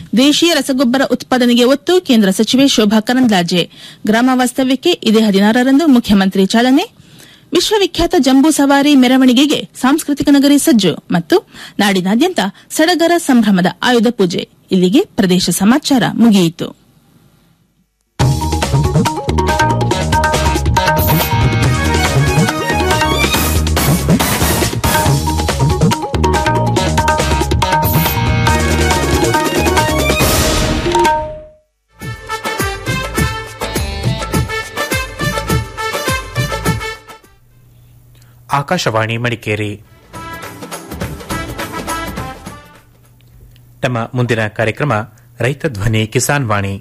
ದೇಶೀಯ ರಸಗೊಬ್ಬರ ಉತ್ಪಾದನೆಗೆ ಒತ್ತು ಕೇಂದ್ರ ಸಚಿವೆ ಶೋಭಾ ಕರಂದ್ಲಾಜೆ ಗ್ರಾಮ ವಾಸ್ತವ್ಯಕ್ಕೆ ಇದೇ ಹದಿನಾರರಂದು ಮುಖ್ಯಮಂತ್ರಿ ಚಾಲನೆ ವಿಶ್ವವಿಖ್ಯಾತ ಜಂಬೂ ಸವಾರಿ ಮೆರವಣಿಗೆಗೆ ಸಾಂಸ್ಕೃತಿಕ ನಗರಿ ಸಜ್ಜು ಮತ್ತು ನಾಡಿನಾದ್ಯಂತ ಸಡಗರ ಸಂಭ್ರಮದ ಆಯುಧ ಪೂಜೆ ಇಲ್ಲಿಗೆ ಪ್ರದೇಶ ಸಮಾಚಾರ ಮುಗಿಯಿತು ಆಕಾಶವಾಣಿ ಮಡಿಕೇರಿ ನಮ್ಮ ಮುಂದಿನ ಕಾರ್ಯಕ್ರಮ ರೈತ ಧ್ವನಿ ಕಿಸಾನ್ ವಾಣಿ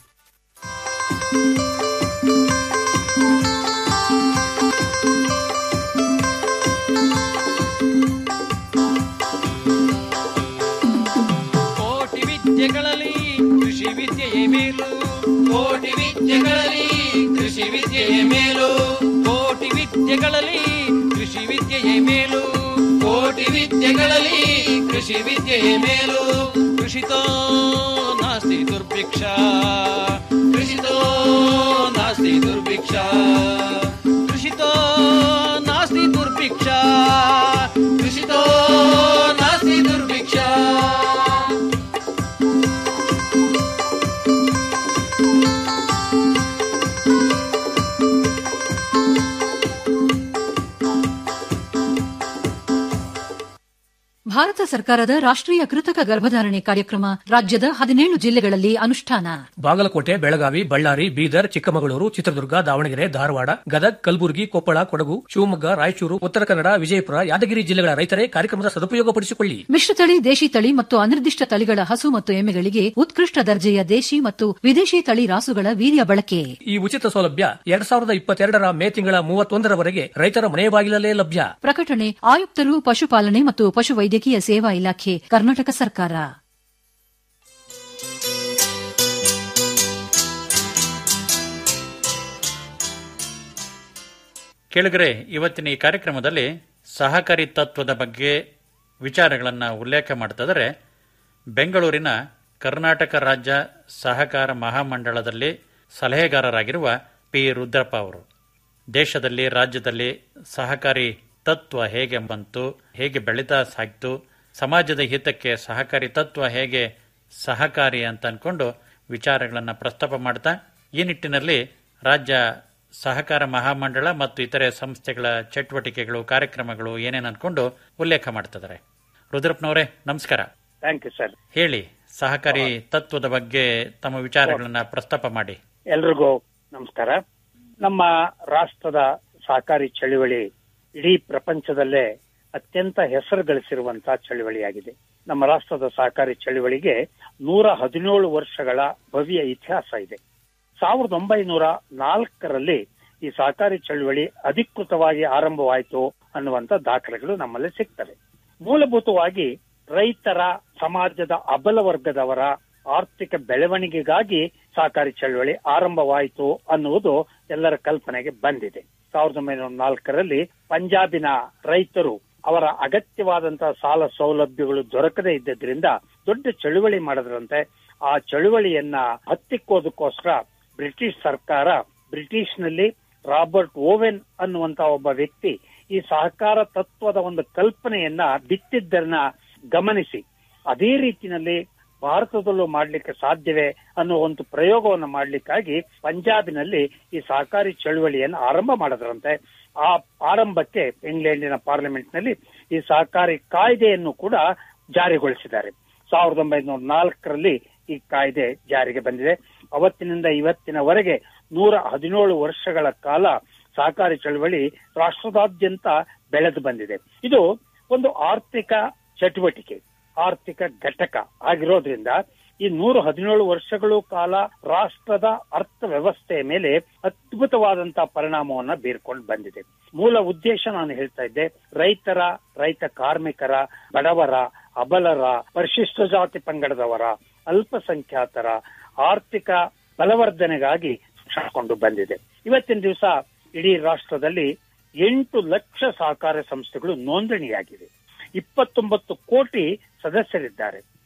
ಕೋಟಿ ವಿದ್ಯೆಗಳಲ್ಲಿ ಕೃಷಿ ವಿದ್ಯೆಯೇ ಮೇಲು ಕೋಟಿ ವಿದ್ಯೆಗಳಲ್ಲಿ ಕೃಷಿ ವಿದ್ಯೆಯೇ ಮೇಲು ಕೋಟಿ ವಿದ್ಯೆಗಳಲ್ಲಿ ಕೃಷಿ ವಿದ್ಯೆಯೇ ಮೇಲು ಕೋಟಿ ವಿದ್ಯೆಗಳಲ್ಲಿ ಕೃಷಿ ವಿದ್ಯೆಯೇ ಮೇಲು ಕೃಷಿತೋ ನಾಸ್ತಿ ದುರ್ಭಿಕ್ಷ ಕೃಷಿತೋ ನಾಸ್ತಿ ದುರ್ಭಿಕ್ಷ ಕೃಷಿತೋ ನಾಸ್ತಿ ದುರ್ಭಿಕ್ಷ ಕೃಷಿತೋ ನಾಸ್ತಿ ದುರ್ಭಿಕ್ಷ ಭಾರತ ಸರ್ಕಾರದ ರಾಷ್ಟ್ರೀಯ ಕೃತಕ ಗರ್ಭಧಾರಣೆ ಕಾರ್ಯಕ್ರಮ ರಾಜ್ಯದ ಹದಿನೇಳು ಜಿಲ್ಲೆಗಳಲ್ಲಿ ಅನುಷ್ಠಾನ ಬಾಗಲಕೋಟೆ ಬೆಳಗಾವಿ ಬಳ್ಳಾರಿ ಬೀದರ್ ಚಿಕ್ಕಮಗಳೂರು ಚಿತ್ರದುರ್ಗ ದಾವಣಗೆರೆ ಧಾರವಾಡ ಗದಗ್ ಕಲಬುರಗಿ ಕೊಪ್ಪಳ ಕೊಡಗು ಶಿವಮೊಗ್ಗ ರಾಯಚೂರು ಉತ್ತರ ಕನ್ನಡ ವಿಜಯಪುರ ಯಾದಗಿರಿ ಜಿಲ್ಲೆಗಳ ರೈತರೇ ಕಾರ್ಯಕ್ರಮದ ಸದುಪಯೋಗಪಡಿಸಿಕೊಳ್ಳಿ ಮಿಶ್ರತಳಿ ದೇಶಿ ತಳಿ ಮತ್ತು ಅನಿರ್ದಿಷ್ಟ ತಳಿಗಳ ಹಸು ಮತ್ತು ಎಮ್ಮೆಗಳಿಗೆ ಉತ್ಕೃಷ್ಟ ದರ್ಜೆಯ ದೇಶಿ ಮತ್ತು ವಿದೇಶಿ ತಳಿ ರಾಸುಗಳ ವೀರ್ಯ ಬಳಕೆ ಈ ಉಚಿತ ಸೌಲಭ್ಯ ಎರಡ್ ಸಾವಿರದ ಇಪ್ಪತ್ತೆರಡರ ಮೇ ತಿಂಗಳ ಮೂವತ್ತೊಂದರವರೆಗೆ ರೈತರ ಮನೆ ಬಾಗಿಲಲ್ಲೇ ಲಭ್ಯ ಪ್ರಕಟಣೆ ಆಯುಕ್ತರು ಪಶುಪಾಲನೆ ಮತ್ತು ಪಶುವೈದ್ಯಕೀಯ ಸೇವಾ ಇಲಾಖೆ ಕರ್ನಾಟಕ ಸರ್ಕಾರ ಕೇಳಿದರೆ ಇವತ್ತಿನ ಈ ಕಾರ್ಯಕ್ರಮದಲ್ಲಿ ಸಹಕಾರಿ ತತ್ವದ ಬಗ್ಗೆ ವಿಚಾರಗಳನ್ನು ಉಲ್ಲೇಖ ಮಾಡ್ತಿದ್ದಾರೆ ಬೆಂಗಳೂರಿನ ಕರ್ನಾಟಕ ರಾಜ್ಯ ಸಹಕಾರ ಮಹಾಮಂಡಳದಲ್ಲಿ ಸಲಹೆಗಾರರಾಗಿರುವ ಪಿ ರುದ್ರಪ್ಪ ಅವರು ದೇಶದಲ್ಲಿ ರಾಜ್ಯದಲ್ಲಿ ಸಹಕಾರಿ ತತ್ವ ಹೇಗೆ ಬಂತು ಹೇಗೆ ಬೆಳೀತಾ ಸಾಗಿತು ಸಮಾಜದ ಹಿತಕ್ಕೆ ಸಹಕಾರಿ ತತ್ವ ಹೇಗೆ ಸಹಕಾರಿ ಅಂತ ಅನ್ಕೊಂಡು ವಿಚಾರಗಳನ್ನು ಪ್ರಸ್ತಾಪ ಮಾಡ್ತಾ ಈ ನಿಟ್ಟಿನಲ್ಲಿ ರಾಜ್ಯ ಸಹಕಾರ ಮಹಾಮಂಡಳ ಮತ್ತು ಇತರೆ ಸಂಸ್ಥೆಗಳ ಚಟುವಟಿಕೆಗಳು ಕಾರ್ಯಕ್ರಮಗಳು ಏನೇನು ಅನ್ಕೊಂಡು ಉಲ್ಲೇಖ ಮಾಡ್ತಿದ್ದಾರೆ ರುದ್ರಪ್ಪನವರೇ ನಮಸ್ಕಾರ ಥ್ಯಾಂಕ್ ಯು ಸರ್ ಹೇಳಿ ಸಹಕಾರಿ ತತ್ವದ ಬಗ್ಗೆ ತಮ್ಮ ವಿಚಾರಗಳನ್ನ ಪ್ರಸ್ತಾಪ ಮಾಡಿ ಎಲ್ರಿಗೂ ನಮಸ್ಕಾರ ನಮ್ಮ ರಾಷ್ಟ್ರದ ಸಹಕಾರಿ ಚಳುವಳಿ ಇಡೀ ಪ್ರಪಂಚದಲ್ಲೇ ಅತ್ಯಂತ ಹೆಸರು ಗಳಿಸಿರುವಂತಹ ಚಳುವಳಿಯಾಗಿದೆ ನಮ್ಮ ರಾಷ್ಟ್ರದ ಸಹಕಾರಿ ಚಳುವಳಿಗೆ ನೂರ ಹದಿನೇಳು ವರ್ಷಗಳ ಭವ್ಯ ಇತಿಹಾಸ ಇದೆ ಸಾವಿರದ ಒಂಬೈನೂರ ನಾಲ್ಕರಲ್ಲಿ ಈ ಸಹಕಾರಿ ಚಳುವಳಿ ಅಧಿಕೃತವಾಗಿ ಆರಂಭವಾಯಿತು ಅನ್ನುವಂತ ದಾಖಲೆಗಳು ನಮ್ಮಲ್ಲಿ ಸಿಗ್ತವೆ ಮೂಲಭೂತವಾಗಿ ರೈತರ ಸಮಾಜದ ಅಬಲ ವರ್ಗದವರ ಆರ್ಥಿಕ ಬೆಳವಣಿಗೆಗಾಗಿ ಸಹಕಾರಿ ಚಳವಳಿ ಆರಂಭವಾಯಿತು ಅನ್ನುವುದು ಎಲ್ಲರ ಕಲ್ಪನೆಗೆ ಬಂದಿದೆ ಸಾವಿರದ ಒಂಬೈನೂರ ನಾಲ್ಕರಲ್ಲಿ ಪಂಜಾಬಿನ ರೈತರು ಅವರ ಅಗತ್ಯವಾದಂತಹ ಸಾಲ ಸೌಲಭ್ಯಗಳು ದೊರಕದೇ ಇದ್ದದ್ರಿಂದ ದೊಡ್ಡ ಚಳುವಳಿ ಮಾಡಿದ್ರಂತೆ ಆ ಚಳುವಳಿಯನ್ನ ಹತ್ತಿಕ್ಕೋದಕ್ಕೋಸ್ಕರ ಬ್ರಿಟಿಷ್ ಸರ್ಕಾರ ಬ್ರಿಟಿಷ್ನಲ್ಲಿ ರಾಬರ್ಟ್ ಓವೆನ್ ಅನ್ನುವಂತ ಒಬ್ಬ ವ್ಯಕ್ತಿ ಈ ಸಹಕಾರ ತತ್ವದ ಒಂದು ಕಲ್ಪನೆಯನ್ನ ಬಿತ್ತಿದ್ದನ್ನ ಗಮನಿಸಿ ಅದೇ ರೀತಿನಲ್ಲಿ ಭಾರತದಲ್ಲೂ ಮಾಡ್ಲಿಕ್ಕೆ ಸಾಧ್ಯವೇ ಅನ್ನೋ ಒಂದು ಪ್ರಯೋಗವನ್ನು ಮಾಡ್ಲಿಕ್ಕಾಗಿ ಪಂಜಾಬಿನಲ್ಲಿ ಈ ಸಹಕಾರಿ ಚಳುವಳಿಯನ್ನು ಆರಂಭ ಮಾಡಿದ್ರಂತೆ ಆ ಆರಂಭಕ್ಕೆ ಇಂಗ್ಲೆಂಡಿನ ಪಾರ್ಲಿಮೆಂಟ್ ನಲ್ಲಿ ಈ ಸಹಕಾರಿ ಕಾಯ್ದೆಯನ್ನು ಕೂಡ ಜಾರಿಗೊಳಿಸಿದ್ದಾರೆ ಸಾವಿರದ ಒಂಬೈನೂರ ನಾಲ್ಕರಲ್ಲಿ ಈ ಕಾಯ್ದೆ ಜಾರಿಗೆ ಬಂದಿದೆ ಅವತ್ತಿನಿಂದ ಇವತ್ತಿನವರೆಗೆ ನೂರ ಹದಿನೇಳು ವರ್ಷಗಳ ಕಾಲ ಸಹಕಾರಿ ಚಳವಳಿ ರಾಷ್ಟ್ರದಾದ್ಯಂತ ಬೆಳೆದು ಬಂದಿದೆ ಇದು ಒಂದು ಆರ್ಥಿಕ ಚಟುವಟಿಕೆ ಆರ್ಥಿಕ ಘಟಕ ಆಗಿರೋದ್ರಿಂದ ಈ ನೂರ ಹದಿನೇಳು ವರ್ಷಗಳು ಕಾಲ ರಾಷ್ಟ್ರದ ಅರ್ಥ ವ್ಯವಸ್ಥೆಯ ಮೇಲೆ ಅದ್ಭುತವಾದಂತಹ ಪರಿಣಾಮವನ್ನ ಬೀರ್ಕೊಂಡು ಬಂದಿದೆ ಮೂಲ ಉದ್ದೇಶ ನಾನು ಹೇಳ್ತಾ ಇದ್ದೆ ರೈತರ ರೈತ ಕಾರ್ಮಿಕರ ಬಡವರ ಅಬಲರ ಪರಿಶಿಷ್ಟ ಜಾತಿ ಪಂಗಡದವರ ಅಲ್ಪಸಂಖ್ಯಾತರ ಆರ್ಥಿಕ ಬಲವರ್ಧನೆಗಾಗಿ ಕೊಂಡು ಬಂದಿದೆ ಇವತ್ತಿನ ದಿವಸ ಇಡೀ ರಾಷ್ಟ್ರದಲ್ಲಿ ಎಂಟು ಲಕ್ಷ ಸಹಕಾರ ಸಂಸ್ಥೆಗಳು ನೋಂದಣಿಯಾಗಿವೆ ಇಪ್ಪತ್ತೊಂಬತ್ತು ಕೋಟಿ ಸದಸ್ಯರಿದ್ದಾರೆ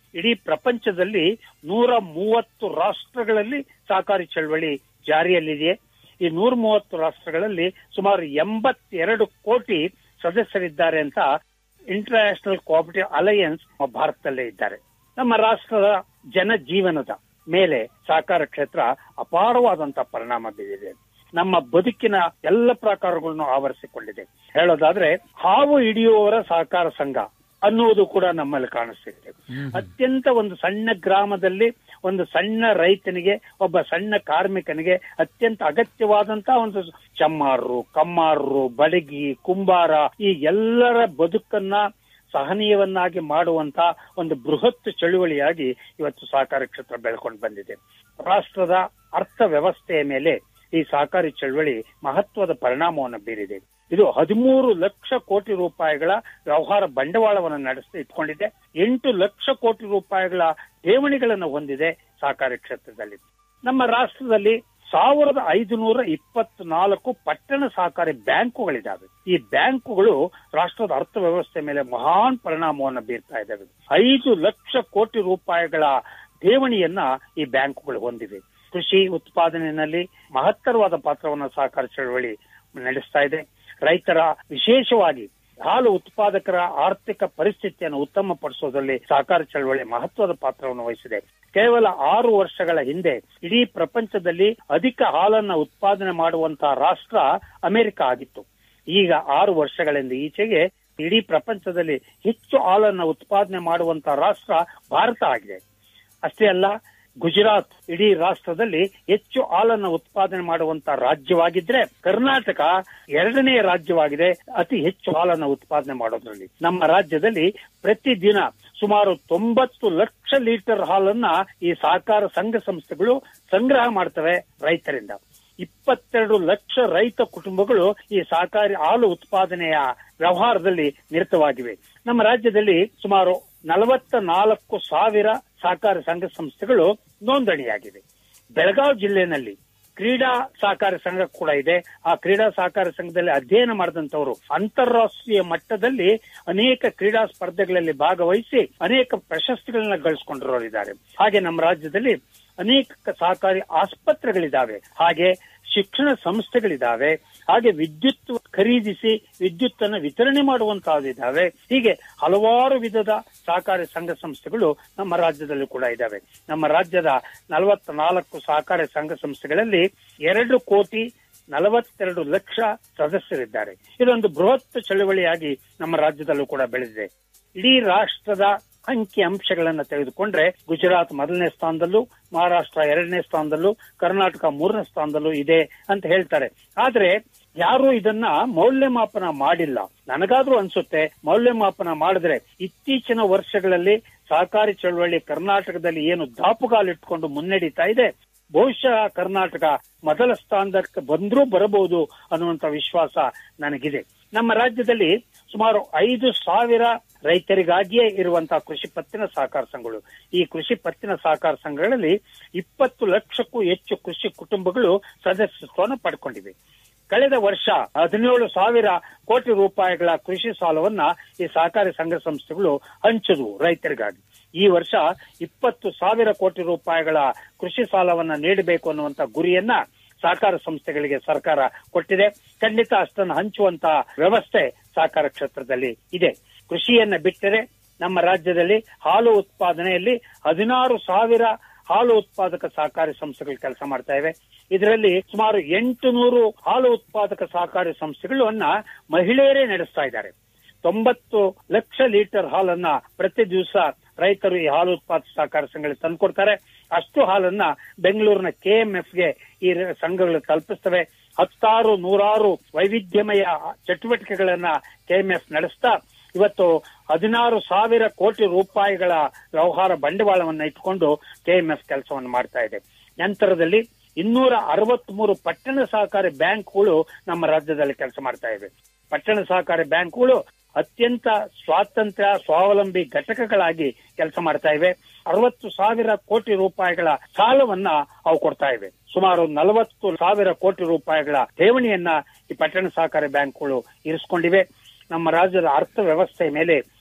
ಇಡೀ ಪ್ರಪಂಚದಲ್ಲಿ ನೂರ ಮೂವತ್ತು ರಾಷ್ಟ್ರಗಳಲ್ಲಿ ಸಹಕಾರಿ ಚಳವಳಿ ಜಾರಿಯಲ್ಲಿದೆ ಈ ನೂರ ಮೂವತ್ತು ರಾಷ್ಟ್ರಗಳಲ್ಲಿ ಸುಮಾರು ಎಂಬತ್ತೆರಡು ಕೋಟಿ ಸದಸ್ಯರಿದ್ದಾರೆ ಅಂತ ಇಂಟರ್ನ್ಯಾಷನಲ್ ಕೋಆಪರೇಟಿವ್ ಅಲಯನ್ಸ್ ಭಾರತದಲ್ಲೇ ಇದ್ದಾರೆ ನಮ್ಮ ರಾಷ್ಟ್ರದ ಜನಜೀವನದ ಮೇಲೆ ಸಹಕಾರ ಕ್ಷೇತ್ರ ಅಪಾರವಾದಂತಹ ಪರಿಣಾಮ ಬೀರಿದೆ ನಮ್ಮ ಬದುಕಿನ ಎಲ್ಲ ಪ್ರಕಾರಗಳನ್ನು ಆವರಿಸಿಕೊಂಡಿದೆ ಹೇಳೋದಾದ್ರೆ ಹಾವು ಹಿಡಿಯುವವರ ಸಹಕಾರ ಸಂಘ ಅನ್ನುವುದು ಕೂಡ ನಮ್ಮಲ್ಲಿ ಕಾಣಿಸ್ತಿದೆ ಅತ್ಯಂತ ಒಂದು ಸಣ್ಣ ಗ್ರಾಮದಲ್ಲಿ ಒಂದು ಸಣ್ಣ ರೈತನಿಗೆ ಒಬ್ಬ ಸಣ್ಣ ಕಾರ್ಮಿಕನಿಗೆ ಅತ್ಯಂತ ಅಗತ್ಯವಾದಂತಹ ಒಂದು ಚಮ್ಮಾರರು ಕಮ್ಮಾರರು ಬಡಗಿ ಕುಂಬಾರ ಈ ಎಲ್ಲರ ಬದುಕನ್ನ ಸಹನೀಯವನ್ನಾಗಿ ಮಾಡುವಂತ ಒಂದು ಬೃಹತ್ ಚಳುವಳಿಯಾಗಿ ಇವತ್ತು ಸಹಕಾರಿ ಕ್ಷೇತ್ರ ಬೆಳ್ಕೊಂಡು ಬಂದಿದೆ ರಾಷ್ಟ್ರದ ಅರ್ಥ ವ್ಯವಸ್ಥೆಯ ಮೇಲೆ ಈ ಸಹಕಾರಿ ಚಳವಳಿ ಮಹತ್ವದ ಪರಿಣಾಮವನ್ನು ಬೀರಿದೆ ಇದು ಹದಿಮೂರು ಲಕ್ಷ ಕೋಟಿ ರೂಪಾಯಿಗಳ ವ್ಯವಹಾರ ಬಂಡವಾಳವನ್ನು ನಡೆಸಿ ಇಟ್ಕೊಂಡಿದೆ ಎಂಟು ಲಕ್ಷ ಕೋಟಿ ರೂಪಾಯಿಗಳ ಠೇವಣಿಗಳನ್ನು ಹೊಂದಿದೆ ಸಹಕಾರಿ ಕ್ಷೇತ್ರದಲ್ಲಿ ನಮ್ಮ ರಾಷ್ಟ್ರದಲ್ಲಿ ಸಾವಿರದ ಐದುನೂರ ಇಪ್ಪತ್ನಾಲ್ಕು ಪಟ್ಟಣ ಸಹಕಾರಿ ಬ್ಯಾಂಕುಗಳಿದ್ದಾವೆ ಈ ಬ್ಯಾಂಕುಗಳು ರಾಷ್ಟ್ರದ ಅರ್ಥವ್ಯವಸ್ಥೆ ಮೇಲೆ ಮಹಾನ್ ಪರಿಣಾಮವನ್ನು ಬೀರ್ತಾ ಇದ್ದಾವೆ ಐದು ಲಕ್ಷ ಕೋಟಿ ರೂಪಾಯಿಗಳ ಠೇವಣಿಯನ್ನ ಈ ಬ್ಯಾಂಕುಗಳು ಹೊಂದಿವೆ ಕೃಷಿ ಉತ್ಪಾದನೆಯಲ್ಲಿ ಮಹತ್ತರವಾದ ಪಾತ್ರವನ್ನು ಸಹಕಾರ ಚಳವಳಿ ನಡೆಸ್ತಾ ಇದೆ ರೈತರ ವಿಶೇಷವಾಗಿ ಹಾಲು ಉತ್ಪಾದಕರ ಆರ್ಥಿಕ ಪರಿಸ್ಥಿತಿಯನ್ನು ಉತ್ತಮಪಡಿಸುವುದರಲ್ಲಿ ಸಹಕಾರ ಚಳವಳಿ ಮಹತ್ವದ ಪಾತ್ರವನ್ನು ವಹಿಸಿದೆ ಕೇವಲ ಆರು ವರ್ಷಗಳ ಹಿಂದೆ ಇಡೀ ಪ್ರಪಂಚದಲ್ಲಿ ಅಧಿಕ ಹಾಲನ್ನ ಉತ್ಪಾದನೆ ಮಾಡುವಂತಹ ರಾಷ್ಟ್ರ ಅಮೆರಿಕ ಆಗಿತ್ತು ಈಗ ಆರು ವರ್ಷಗಳಿಂದ ಈಚೆಗೆ ಇಡೀ ಪ್ರಪಂಚದಲ್ಲಿ ಹೆಚ್ಚು ಹಾಲನ್ನ ಉತ್ಪಾದನೆ ಮಾಡುವಂತಹ ರಾಷ್ಟ್ರ ಭಾರತ ಆಗಿದೆ ಅಷ್ಟೇ ಅಲ್ಲ ಗುಜರಾತ್ ಇಡೀ ರಾಷ್ಟ್ರದಲ್ಲಿ ಹೆಚ್ಚು ಹಾಲನ್ನು ಉತ್ಪಾದನೆ ಮಾಡುವಂತ ರಾಜ್ಯವಾಗಿದ್ರೆ ಕರ್ನಾಟಕ ಎರಡನೇ ರಾಜ್ಯವಾಗಿದೆ ಅತಿ ಹೆಚ್ಚು ಹಾಲನ್ನು ಉತ್ಪಾದನೆ ಮಾಡೋದ್ರಲ್ಲಿ ನಮ್ಮ ರಾಜ್ಯದಲ್ಲಿ ಪ್ರತಿದಿನ ಸುಮಾರು ತೊಂಬತ್ತು ಲಕ್ಷ ಲೀಟರ್ ಹಾಲನ್ನ ಈ ಸಹಕಾರ ಸಂಘ ಸಂಸ್ಥೆಗಳು ಸಂಗ್ರಹ ಮಾಡ್ತವೆ ರೈತರಿಂದ ಇಪ್ಪತ್ತೆರಡು ಲಕ್ಷ ರೈತ ಕುಟುಂಬಗಳು ಈ ಸಹಕಾರಿ ಹಾಲು ಉತ್ಪಾದನೆಯ ವ್ಯವಹಾರದಲ್ಲಿ ನಿರತವಾಗಿವೆ ನಮ್ಮ ರಾಜ್ಯದಲ್ಲಿ ಸುಮಾರು ನಲವತ್ತ ನಾಲ್ಕು ಸಾವಿರ ಸಹಕಾರಿ ಸಂಘ ಸಂಸ್ಥೆಗಳು ನೋಂದಣಿಯಾಗಿವೆ ಬೆಳಗಾವಿ ಜಿಲ್ಲೆಯಲ್ಲಿ ಕ್ರೀಡಾ ಸಹಕಾರಿ ಸಂಘ ಕೂಡ ಇದೆ ಆ ಕ್ರೀಡಾ ಸಹಕಾರಿ ಸಂಘದಲ್ಲಿ ಅಧ್ಯಯನ ಮಾಡಿದಂತವರು ಅಂತಾರಾಷ್ಟ್ರೀಯ ಮಟ್ಟದಲ್ಲಿ ಅನೇಕ ಕ್ರೀಡಾ ಸ್ಪರ್ಧೆಗಳಲ್ಲಿ ಭಾಗವಹಿಸಿ ಅನೇಕ ಪ್ರಶಸ್ತಿಗಳನ್ನ ಗಳಿಸಿಕೊಂಡಿರೋರಿದ್ದಾರೆ ಹಾಗೆ ನಮ್ಮ ರಾಜ್ಯದಲ್ಲಿ ಅನೇಕ ಸಹಕಾರಿ ಆಸ್ಪತ್ರೆಗಳಿದ್ದಾವೆ ಹಾಗೆ ಶಿಕ್ಷಣ ಸಂಸ್ಥೆಗಳಿದ್ದಾವೆ ಹಾಗೆ ವಿದ್ಯುತ್ ಖರೀದಿಸಿ ವಿದ್ಯುತ್ ಅನ್ನು ವಿತರಣೆ ಮಾಡುವಂತಹದಿದ್ದಾವೆ ಹೀಗೆ ಹಲವಾರು ವಿಧದ ಸಹಕಾರಿ ಸಂಘ ಸಂಸ್ಥೆಗಳು ನಮ್ಮ ರಾಜ್ಯದಲ್ಲಿ ಕೂಡ ಇದ್ದಾವೆ ನಮ್ಮ ರಾಜ್ಯದ ನಲವತ್ತ ನಾಲ್ಕು ಸಹಕಾರಿ ಸಂಘ ಸಂಸ್ಥೆಗಳಲ್ಲಿ ಎರಡು ಕೋಟಿ ನಲವತ್ತೆರಡು ಲಕ್ಷ ಸದಸ್ಯರಿದ್ದಾರೆ ಇದೊಂದು ಬೃಹತ್ ಚಳವಳಿಯಾಗಿ ನಮ್ಮ ರಾಜ್ಯದಲ್ಲೂ ಕೂಡ ಬೆಳೆದಿದೆ ಇಡೀ ರಾಷ್ಟ್ರದ ಅಂಕಿ ಅಂಶಗಳನ್ನ ತೆಗೆದುಕೊಂಡ್ರೆ ಗುಜರಾತ್ ಮೊದಲನೇ ಸ್ಥಾನದಲ್ಲೂ ಮಹಾರಾಷ್ಟ್ರ ಎರಡನೇ ಸ್ಥಾನದಲ್ಲೂ ಕರ್ನಾಟಕ ಮೂರನೇ ಸ್ಥಾನದಲ್ಲೂ ಇದೆ ಅಂತ ಹೇಳ್ತಾರೆ ಆದ್ರೆ ಯಾರು ಇದನ್ನ ಮೌಲ್ಯಮಾಪನ ಮಾಡಿಲ್ಲ ನನಗಾದ್ರೂ ಅನ್ಸುತ್ತೆ ಮೌಲ್ಯಮಾಪನ ಮಾಡಿದ್ರೆ ಇತ್ತೀಚಿನ ವರ್ಷಗಳಲ್ಲಿ ಸಹಕಾರಿ ಚಳವಳಿ ಕರ್ನಾಟಕದಲ್ಲಿ ಏನು ದಾಪುಗಾಲಿಟ್ಕೊಂಡು ಮುನ್ನಡೀತಾ ಇದೆ ಬಹುಶಃ ಕರ್ನಾಟಕ ಮೊದಲ ಸ್ಥಾನಕ್ಕೆ ಬಂದ್ರೂ ಬರಬಹುದು ಅನ್ನುವಂತ ವಿಶ್ವಾಸ ನನಗಿದೆ ನಮ್ಮ ರಾಜ್ಯದಲ್ಲಿ ಸುಮಾರು ಐದು ಸಾವಿರ ರೈತರಿಗಾಗಿಯೇ ಇರುವಂತಹ ಕೃಷಿ ಪತ್ತಿನ ಸಹಕಾರ ಸಂಘಗಳು ಈ ಕೃಷಿ ಪತ್ತಿನ ಸಹಕಾರ ಸಂಘಗಳಲ್ಲಿ ಇಪ್ಪತ್ತು ಲಕ್ಷಕ್ಕೂ ಹೆಚ್ಚು ಕೃಷಿ ಕುಟುಂಬಗಳು ಸದಸ್ಯತ್ವವನ್ನು ಪಡ್ಕೊಂಡಿವೆ ಕಳೆದ ವರ್ಷ ಹದಿನೇಳು ಸಾವಿರ ಕೋಟಿ ರೂಪಾಯಿಗಳ ಕೃಷಿ ಸಾಲವನ್ನ ಈ ಸಹಕಾರಿ ಸಂಘ ಸಂಸ್ಥೆಗಳು ಹಂಚಿದ್ವು ರೈತರಿಗಾಗಿ ಈ ವರ್ಷ ಇಪ್ಪತ್ತು ಸಾವಿರ ಕೋಟಿ ರೂಪಾಯಿಗಳ ಕೃಷಿ ಸಾಲವನ್ನ ನೀಡಬೇಕು ಅನ್ನುವಂತ ಗುರಿಯನ್ನ ಸಹಕಾರ ಸಂಸ್ಥೆಗಳಿಗೆ ಸರ್ಕಾರ ಕೊಟ್ಟಿದೆ ಖಂಡಿತ ಅಷ್ಟನ್ನು ಹಂಚುವಂತ ವ್ಯವಸ್ಥೆ ಸಹಕಾರ ಕ್ಷೇತ್ರದಲ್ಲಿ ಇದೆ ಕೃಷಿಯನ್ನ ಬಿಟ್ಟರೆ ನಮ್ಮ ರಾಜ್ಯದಲ್ಲಿ ಹಾಲು ಉತ್ಪಾದನೆಯಲ್ಲಿ ಹದಿನಾರು ಸಾವಿರ ಹಾಲು ಉತ್ಪಾದಕ ಸಹಕಾರಿ ಸಂಸ್ಥೆಗಳು ಕೆಲಸ ಮಾಡ್ತಾ ಇವೆ ಇದರಲ್ಲಿ ಸುಮಾರು ಎಂಟು ನೂರು ಹಾಲು ಉತ್ಪಾದಕ ಸಹಕಾರಿ ಸಂಸ್ಥೆಗಳನ್ನ ಮಹಿಳೆಯರೇ ನಡೆಸ್ತಾ ಇದ್ದಾರೆ ತೊಂಬತ್ತು ಲಕ್ಷ ಲೀಟರ್ ಹಾಲನ್ನ ಪ್ರತಿ ದಿವಸ ರೈತರು ಈ ಹಾಲು ಉತ್ಪಾದಕ ಸಹಕಾರ ಸಂಘಗಳಿಗೆ ತಂದುಕೊಡ್ತಾರೆ ಅಷ್ಟು ಹಾಲನ್ನ ಬೆಂಗಳೂರಿನ ಕೆಎಂಎಫ್ಗೆ ಈ ಸಂಘಗಳು ತಲುಪಿಸ್ತವೆ ಹತ್ತಾರು ನೂರಾರು ವೈವಿಧ್ಯಮಯ ಚಟುವಟಿಕೆಗಳನ್ನ ಕೆಎಂಎಫ್ ನಡೆಸ್ತಾ ಇವತ್ತು ಹದಿನಾರು ಸಾವಿರ ಕೋಟಿ ರೂಪಾಯಿಗಳ ವ್ಯವಹಾರ ಬಂಡವಾಳವನ್ನ ಇಟ್ಕೊಂಡು ಕೆಎಂಎಫ್ ಕೆಲಸವನ್ನು ಮಾಡ್ತಾ ಇದೆ ನಂತರದಲ್ಲಿ ಇನ್ನೂರ ಅರವತ್ಮೂರು ಪಟ್ಟಣ ಸಹಕಾರಿ ಬ್ಯಾಂಕ್ಗಳು ನಮ್ಮ ರಾಜ್ಯದಲ್ಲಿ ಕೆಲಸ ಮಾಡ್ತಾ ಇವೆ ಪಟ್ಟಣ ಸಹಕಾರಿ ಬ್ಯಾಂಕ್ಗಳು ಅತ್ಯಂತ ಸ್ವಾತಂತ್ರ್ಯ ಸ್ವಾವಲಂಬಿ ಘಟಕಗಳಾಗಿ ಕೆಲಸ ಮಾಡ್ತಾ ಇವೆ ಅರವತ್ತು ಸಾವಿರ ಕೋಟಿ ರೂಪಾಯಿಗಳ ಸಾಲವನ್ನ ಅವು ಕೊಡ್ತಾ ಇವೆ ಸುಮಾರು ನಲವತ್ತು ಸಾವಿರ ಕೋಟಿ ರೂಪಾಯಿಗಳ ಠೇವಣಿಯನ್ನ ಈ ಪಟ್ಟಣ ಸಹಕಾರಿ ಬ್ಯಾಂಕ್ಗಳು ಇರಿಸಿಕೊಂಡಿವೆ ನಮ್ಮ ರಾಜ್ಯದ ಅರ್ಥ ವ್ಯವಸ್ಥೆಯ ಮೇಲೆ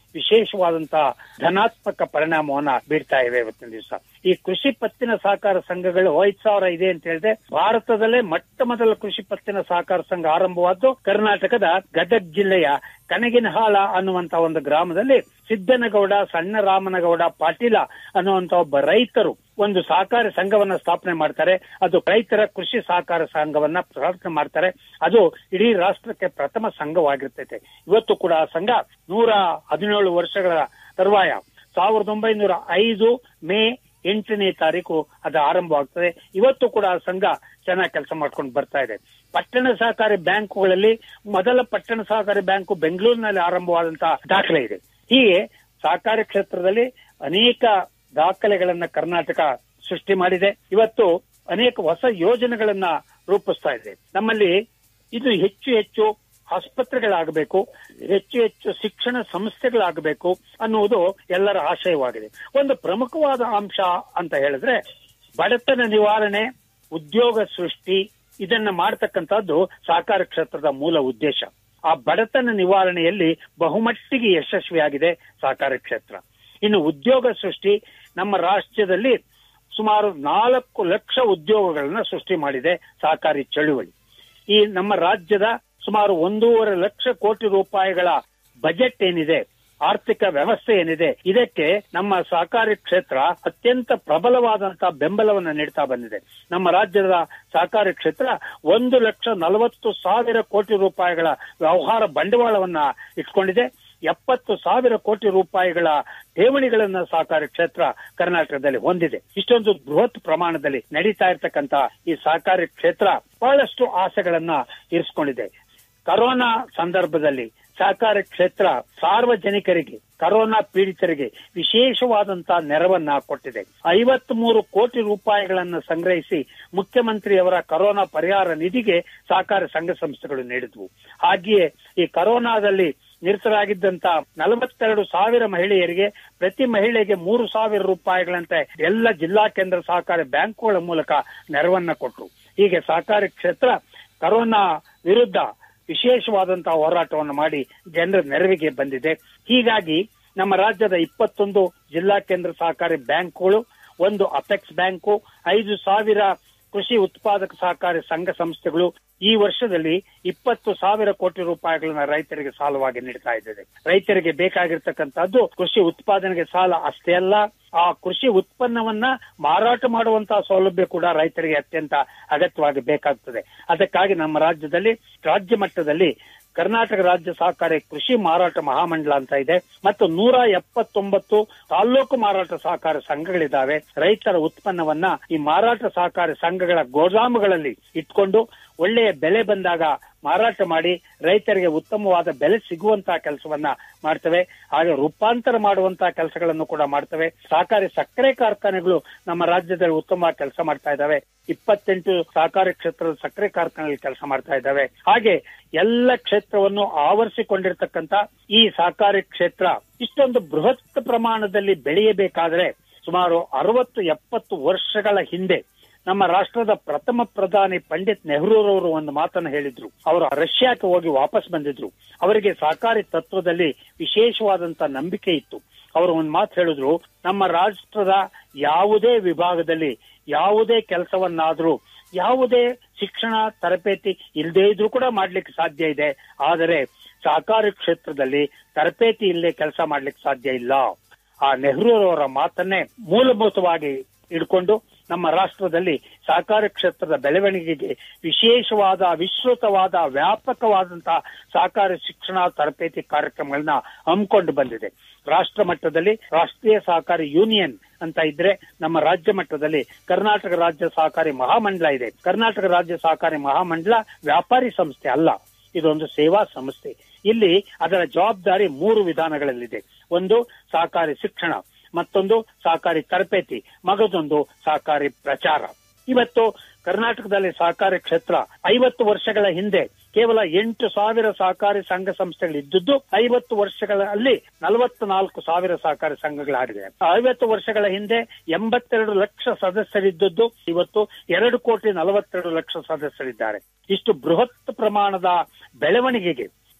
ವಿಶೇಷವಾದಂತಹ ಧನಾತ್ಮಕ ಪರಿಣಾಮವನ್ನ ಬೀರ್ತಾ ಇವೆ ಇವತ್ತಿನ ದಿವಸ ಈ ಕೃಷಿ ಪತ್ತಿನ ಸಹಕಾರ ಸಂಘಗಳು ಐದ್ ಸಾವಿರ ಇದೆ ಅಂತ ಹೇಳಿದ್ರೆ ಭಾರತದಲ್ಲೇ ಮೊಟ್ಟ ಮೊದಲ ಕೃಷಿ ಪತ್ತಿನ ಸಹಕಾರ ಸಂಘ ಆರಂಭವಾದ್ದು ಕರ್ನಾಟಕದ ಗದಗ ಜಿಲ್ಲೆಯ ಕನಗಿನಹಾಳ ಅನ್ನುವಂತ ಒಂದು ಗ್ರಾಮದಲ್ಲಿ ಸಿದ್ದನಗೌಡ ಸಣ್ಣ ರಾಮನಗೌಡ ಪಾಟೀಲ ಅನ್ನುವಂತ ಒಬ್ಬ ರೈತರು ಒಂದು ಸಹಕಾರ ಸಂಘವನ್ನ ಸ್ಥಾಪನೆ ಮಾಡ್ತಾರೆ ಅದು ರೈತರ ಕೃಷಿ ಸಹಕಾರ ಸಂಘವನ್ನ ಸ್ಥಾಪನೆ ಮಾಡ್ತಾರೆ ಅದು ಇಡೀ ರಾಷ್ಟ್ರಕ್ಕೆ ಪ್ರಥಮ ಸಂಘವಾಗಿರ್ತೈತೆ ಇವತ್ತು ಕೂಡ ಆ ಸಂಘ ನೂರ ಹದಿನೇಳು ವರ್ಷಗಳ ತರುವಾಯ ಸಾವಿರದ ಒಂಬೈನೂರ ಐದು ಮೇ ಎಂಟನೇ ತಾರೀಕು ಅದು ಆರಂಭವಾಗ್ತದೆ ಇವತ್ತು ಕೂಡ ಆ ಸಂಘ ಚೆನ್ನಾಗಿ ಕೆಲಸ ಮಾಡ್ಕೊಂಡು ಬರ್ತಾ ಇದೆ ಪಟ್ಟಣ ಸಹಕಾರಿ ಬ್ಯಾಂಕುಗಳಲ್ಲಿ ಮೊದಲ ಪಟ್ಟಣ ಸಹಕಾರಿ ಬ್ಯಾಂಕು ಬೆಂಗಳೂರಿನಲ್ಲಿ ಆರಂಭವಾದಂತಹ ದಾಖಲೆ ಇದೆ ಹೀಗೆ ಸಹಕಾರಿ ಕ್ಷೇತ್ರದಲ್ಲಿ ಅನೇಕ ದಾಖಲೆಗಳನ್ನ ಕರ್ನಾಟಕ ಸೃಷ್ಟಿ ಮಾಡಿದೆ ಇವತ್ತು ಅನೇಕ ಹೊಸ ಯೋಜನೆಗಳನ್ನ ರೂಪಿಸ್ತಾ ಇದೆ ನಮ್ಮಲ್ಲಿ ಇದು ಹೆಚ್ಚು ಹೆಚ್ಚು ಆಸ್ಪತ್ರೆಗಳಾಗಬೇಕು ಹೆಚ್ಚು ಹೆಚ್ಚು ಶಿಕ್ಷಣ ಸಂಸ್ಥೆಗಳಾಗಬೇಕು ಅನ್ನುವುದು ಎಲ್ಲರ ಆಶಯವಾಗಿದೆ ಒಂದು ಪ್ರಮುಖವಾದ ಅಂಶ ಅಂತ ಹೇಳಿದ್ರೆ ಬಡತನ ನಿವಾರಣೆ ಉದ್ಯೋಗ ಸೃಷ್ಟಿ ಇದನ್ನ ಮಾಡತಕ್ಕಂಥದ್ದು ಸಹಕಾರ ಕ್ಷೇತ್ರದ ಮೂಲ ಉದ್ದೇಶ ಆ ಬಡತನ ನಿವಾರಣೆಯಲ್ಲಿ ಬಹುಮಟ್ಟಿಗೆ ಯಶಸ್ವಿಯಾಗಿದೆ ಸಹಕಾರ ಕ್ಷೇತ್ರ ಇನ್ನು ಉದ್ಯೋಗ ಸೃಷ್ಟಿ ನಮ್ಮ ರಾಜ್ಯದಲ್ಲಿ ಸುಮಾರು ನಾಲ್ಕು ಲಕ್ಷ ಉದ್ಯೋಗಗಳನ್ನ ಸೃಷ್ಟಿ ಮಾಡಿದೆ ಸಹಕಾರಿ ಚಳುವಳಿ ಈ ನಮ್ಮ ರಾಜ್ಯದ ಸುಮಾರು ಒಂದೂವರೆ ಲಕ್ಷ ಕೋಟಿ ರೂಪಾಯಿಗಳ ಬಜೆಟ್ ಏನಿದೆ ಆರ್ಥಿಕ ವ್ಯವಸ್ಥೆ ಏನಿದೆ ಇದಕ್ಕೆ ನಮ್ಮ ಸಹಕಾರಿ ಕ್ಷೇತ್ರ ಅತ್ಯಂತ ಪ್ರಬಲವಾದಂತಹ ಬೆಂಬಲವನ್ನು ನೀಡ್ತಾ ಬಂದಿದೆ ನಮ್ಮ ರಾಜ್ಯದ ಸಹಕಾರಿ ಕ್ಷೇತ್ರ ಒಂದು ಲಕ್ಷ ನಲವತ್ತು ಸಾವಿರ ಕೋಟಿ ರೂಪಾಯಿಗಳ ವ್ಯವಹಾರ ಬಂಡವಾಳವನ್ನ ಇಟ್ಕೊಂಡಿದೆ ಎಪ್ಪತ್ತು ಸಾವಿರ ಕೋಟಿ ರೂಪಾಯಿಗಳ ಠೇವಣಿಗಳನ್ನ ಸಹಕಾರಿ ಕ್ಷೇತ್ರ ಕರ್ನಾಟಕದಲ್ಲಿ ಹೊಂದಿದೆ ಇಷ್ಟೊಂದು ಬೃಹತ್ ಪ್ರಮಾಣದಲ್ಲಿ ನಡೀತಾ ಇರತಕ್ಕಂತ ಈ ಸಹಕಾರಿ ಕ್ಷೇತ್ರ ಬಹಳಷ್ಟು ಆಸೆಗಳನ್ನ ಇರಿಸಿಕೊಂಡಿದೆ ಕರೋನಾ ಸಂದರ್ಭದಲ್ಲಿ ಸಹಕಾರಿ ಕ್ಷೇತ್ರ ಸಾರ್ವಜನಿಕರಿಗೆ ಕರೋನಾ ಪೀಡಿತರಿಗೆ ವಿಶೇಷವಾದಂತಹ ನೆರವನ್ನ ಕೊಟ್ಟಿದೆ ಐವತ್ ಮೂರು ಕೋಟಿ ರೂಪಾಯಿಗಳನ್ನ ಸಂಗ್ರಹಿಸಿ ಮುಖ್ಯಮಂತ್ರಿಯವರ ಕರೋನಾ ಪರಿಹಾರ ನಿಧಿಗೆ ಸಹಕಾರಿ ಸಂಘ ಸಂಸ್ಥೆಗಳು ನೀಡಿದ್ವು ಹಾಗೆಯೇ ಈ ಕರೋನಾದಲ್ಲಿ ನಿರತರಾಗಿದ್ದಂತ ನಲವತ್ತೆರಡು ಸಾವಿರ ಮಹಿಳೆಯರಿಗೆ ಪ್ರತಿ ಮಹಿಳೆಗೆ ಮೂರು ಸಾವಿರ ರೂಪಾಯಿಗಳಂತೆ ಎಲ್ಲ ಜಿಲ್ಲಾ ಕೇಂದ್ರ ಸಹಕಾರಿ ಬ್ಯಾಂಕುಗಳ ಮೂಲಕ ನೆರವನ್ನ ಕೊಟ್ಟರು ಹೀಗೆ ಸಹಕಾರಿ ಕ್ಷೇತ್ರ ಕರೋನಾ ವಿರುದ್ಧ ವಿಶೇಷವಾದಂತಹ ಹೋರಾಟವನ್ನು ಮಾಡಿ ಜನರ ನೆರವಿಗೆ ಬಂದಿದೆ ಹೀಗಾಗಿ ನಮ್ಮ ರಾಜ್ಯದ ಇಪ್ಪತ್ತೊಂದು ಜಿಲ್ಲಾ ಕೇಂದ್ರ ಸಹಕಾರಿ ಬ್ಯಾಂಕ್ಗಳು ಒಂದು ಅಪೆಕ್ಸ್ ಬ್ಯಾಂಕು ಐದು ಸಾವಿರ ಕೃಷಿ ಉತ್ಪಾದಕ ಸಹಕಾರಿ ಸಂಘ ಸಂಸ್ಥೆಗಳು ಈ ವರ್ಷದಲ್ಲಿ ಇಪ್ಪತ್ತು ಸಾವಿರ ಕೋಟಿ ರೂಪಾಯಿಗಳನ್ನ ರೈತರಿಗೆ ಸಾಲವಾಗಿ ನೀಡ್ತಾ ಇದ್ದೇವೆ ರೈತರಿಗೆ ಬೇಕಾಗಿರ್ತಕ್ಕಂಥದ್ದು ಕೃಷಿ ಉತ್ಪಾದನೆಗೆ ಸಾಲ ಅಷ್ಟೇ ಅಲ್ಲ ಆ ಕೃಷಿ ಉತ್ಪನ್ನವನ್ನ ಮಾರಾಟ ಮಾಡುವಂತಹ ಸೌಲಭ್ಯ ಕೂಡ ರೈತರಿಗೆ ಅತ್ಯಂತ ಅಗತ್ಯವಾಗಿ ಬೇಕಾಗ್ತದೆ ಅದಕ್ಕಾಗಿ ನಮ್ಮ ರಾಜ್ಯದಲ್ಲಿ ರಾಜ್ಯ ಮಟ್ಟದಲ್ಲಿ ಕರ್ನಾಟಕ ರಾಜ್ಯ ಸಹಕಾರಿ ಕೃಷಿ ಮಾರಾಟ ಮಹಾಮಂಡಲ ಅಂತ ಇದೆ ಮತ್ತು ನೂರ ಎಪ್ಪತ್ತೊಂಬತ್ತು ತಾಲ್ಲೂಕು ಮಾರಾಟ ಸಹಕಾರಿ ಸಂಘಗಳಿದ್ದಾವೆ ರೈತರ ಉತ್ಪನ್ನವನ್ನ ಈ ಮಾರಾಟ ಸಹಕಾರಿ ಸಂಘಗಳ ಗೋದಾಮುಗಳಲ್ಲಿ ಇಟ್ಕೊಂಡು ಒಳ್ಳೆಯ ಬೆಲೆ ಬಂದಾಗ ಮಾರಾಟ ಮಾಡಿ ರೈತರಿಗೆ ಉತ್ತಮವಾದ ಬೆಲೆ ಸಿಗುವಂತಹ ಕೆಲಸವನ್ನ ಮಾಡ್ತವೆ ಹಾಗೆ ರೂಪಾಂತರ ಮಾಡುವಂತಹ ಕೆಲಸಗಳನ್ನು ಕೂಡ ಮಾಡ್ತವೆ ಸಹಕಾರಿ ಸಕ್ಕರೆ ಕಾರ್ಖಾನೆಗಳು ನಮ್ಮ ರಾಜ್ಯದಲ್ಲಿ ಉತ್ತಮವಾಗಿ ಕೆಲಸ ಮಾಡ್ತಾ ಇದ್ದಾವೆ ಇಪ್ಪತ್ತೆಂಟು ಸಹಕಾರಿ ಕ್ಷೇತ್ರದ ಸಕ್ಕರೆ ಕಾರ್ಖಾನೆಗಳು ಕೆಲಸ ಮಾಡ್ತಾ ಇದ್ದಾವೆ ಹಾಗೆ ಎಲ್ಲ ಕ್ಷೇತ್ರವನ್ನು ಆವರಿಸಿಕೊಂಡಿರ್ತಕ್ಕಂತ ಈ ಸಹಕಾರಿ ಕ್ಷೇತ್ರ ಇಷ್ಟೊಂದು ಬೃಹತ್ ಪ್ರಮಾಣದಲ್ಲಿ ಬೆಳೆಯಬೇಕಾದ್ರೆ ಸುಮಾರು ಅರವತ್ತು ಎಪ್ಪತ್ತು ವರ್ಷಗಳ ಹಿಂದೆ ನಮ್ಮ ರಾಷ್ಟ್ರದ ಪ್ರಥಮ ಪ್ರಧಾನಿ ಪಂಡಿತ್ ನೆಹರೂರವರು ಒಂದು ಮಾತನ್ನು ಹೇಳಿದ್ರು ಅವರು ರಷ್ಯಾಕ್ಕೆ ಹೋಗಿ ವಾಪಸ್ ಬಂದಿದ್ರು ಅವರಿಗೆ ಸಹಕಾರಿ ತತ್ವದಲ್ಲಿ ವಿಶೇಷವಾದಂತ ನಂಬಿಕೆ ಇತ್ತು ಅವರು ಒಂದು ಮಾತು ಹೇಳಿದ್ರು ನಮ್ಮ ರಾಷ್ಟ್ರದ ಯಾವುದೇ ವಿಭಾಗದಲ್ಲಿ ಯಾವುದೇ ಕೆಲಸವನ್ನಾದ್ರೂ ಯಾವುದೇ ಶಿಕ್ಷಣ ತರಬೇತಿ ಇಲ್ಲದೇ ಇದ್ರೂ ಕೂಡ ಮಾಡ್ಲಿಕ್ಕೆ ಸಾಧ್ಯ ಇದೆ ಆದರೆ ಸಹಕಾರಿ ಕ್ಷೇತ್ರದಲ್ಲಿ ತರಬೇತಿ ಇಲ್ಲದೆ ಕೆಲಸ ಮಾಡ್ಲಿಕ್ಕೆ ಸಾಧ್ಯ ಇಲ್ಲ ಆ ನೆಹರೂರವರ ಮಾತನ್ನೇ ಮೂಲಭೂತವಾಗಿ ಇಡ್ಕೊಂಡು ನಮ್ಮ ರಾಷ್ಟ್ರದಲ್ಲಿ ಸಹಕಾರಿ ಕ್ಷೇತ್ರದ ಬೆಳವಣಿಗೆಗೆ ವಿಶೇಷವಾದ ವಿಸ್ತೃತವಾದ ವ್ಯಾಪಕವಾದಂತಹ ಸಹಕಾರಿ ಶಿಕ್ಷಣ ತರಬೇತಿ ಕಾರ್ಯಕ್ರಮಗಳನ್ನ ಹಮ್ಮಿಕೊಂಡು ಬಂದಿದೆ ರಾಷ್ಟ್ರ ಮಟ್ಟದಲ್ಲಿ ರಾಷ್ಟ್ರೀಯ ಸಹಕಾರಿ ಯೂನಿಯನ್ ಅಂತ ಇದ್ರೆ ನಮ್ಮ ರಾಜ್ಯ ಮಟ್ಟದಲ್ಲಿ ಕರ್ನಾಟಕ ರಾಜ್ಯ ಸಹಕಾರಿ ಮಹಾಮಂಡಲ ಇದೆ ಕರ್ನಾಟಕ ರಾಜ್ಯ ಸಹಕಾರಿ ಮಹಾಮಂಡಲ ವ್ಯಾಪಾರಿ ಸಂಸ್ಥೆ ಅಲ್ಲ ಇದೊಂದು ಸೇವಾ ಸಂಸ್ಥೆ ಇಲ್ಲಿ ಅದರ ಜವಾಬ್ದಾರಿ ಮೂರು ವಿಧಾನಗಳಲ್ಲಿದೆ ಒಂದು ಸಹಕಾರಿ ಶಿಕ್ಷಣ ಮತ್ತೊಂದು ಸಹಕಾರಿ ತರಬೇತಿ ಮಗದೊಂದು ಸಹಕಾರಿ ಪ್ರಚಾರ ಇವತ್ತು ಕರ್ನಾಟಕದಲ್ಲಿ ಸಹಕಾರಿ ಕ್ಷೇತ್ರ ಐವತ್ತು ವರ್ಷಗಳ ಹಿಂದೆ ಕೇವಲ ಎಂಟು ಸಾವಿರ ಸಹಕಾರಿ ಸಂಘ ಸಂಸ್ಥೆಗಳಿದ್ದದ್ದು ಐವತ್ತು ವರ್ಷಗಳಲ್ಲಿ ನಲವತ್ತು ನಾಲ್ಕು ಸಾವಿರ ಸಹಕಾರಿ ಸಂಘಗಳಾಗಿದೆ ಐವತ್ತು ವರ್ಷಗಳ ಹಿಂದೆ ಎಂಬತ್ತೆರಡು ಲಕ್ಷ ಸದಸ್ಯರಿದ್ದದ್ದು ಇವತ್ತು ಎರಡು ಕೋಟಿ ನಲವತ್ತೆರಡು ಲಕ್ಷ ಸದಸ್ಯರಿದ್ದಾರೆ ಇಷ್ಟು ಬೃಹತ್ ಪ್ರಮಾಣದ ಬೆಳವಣಿಗೆಗೆ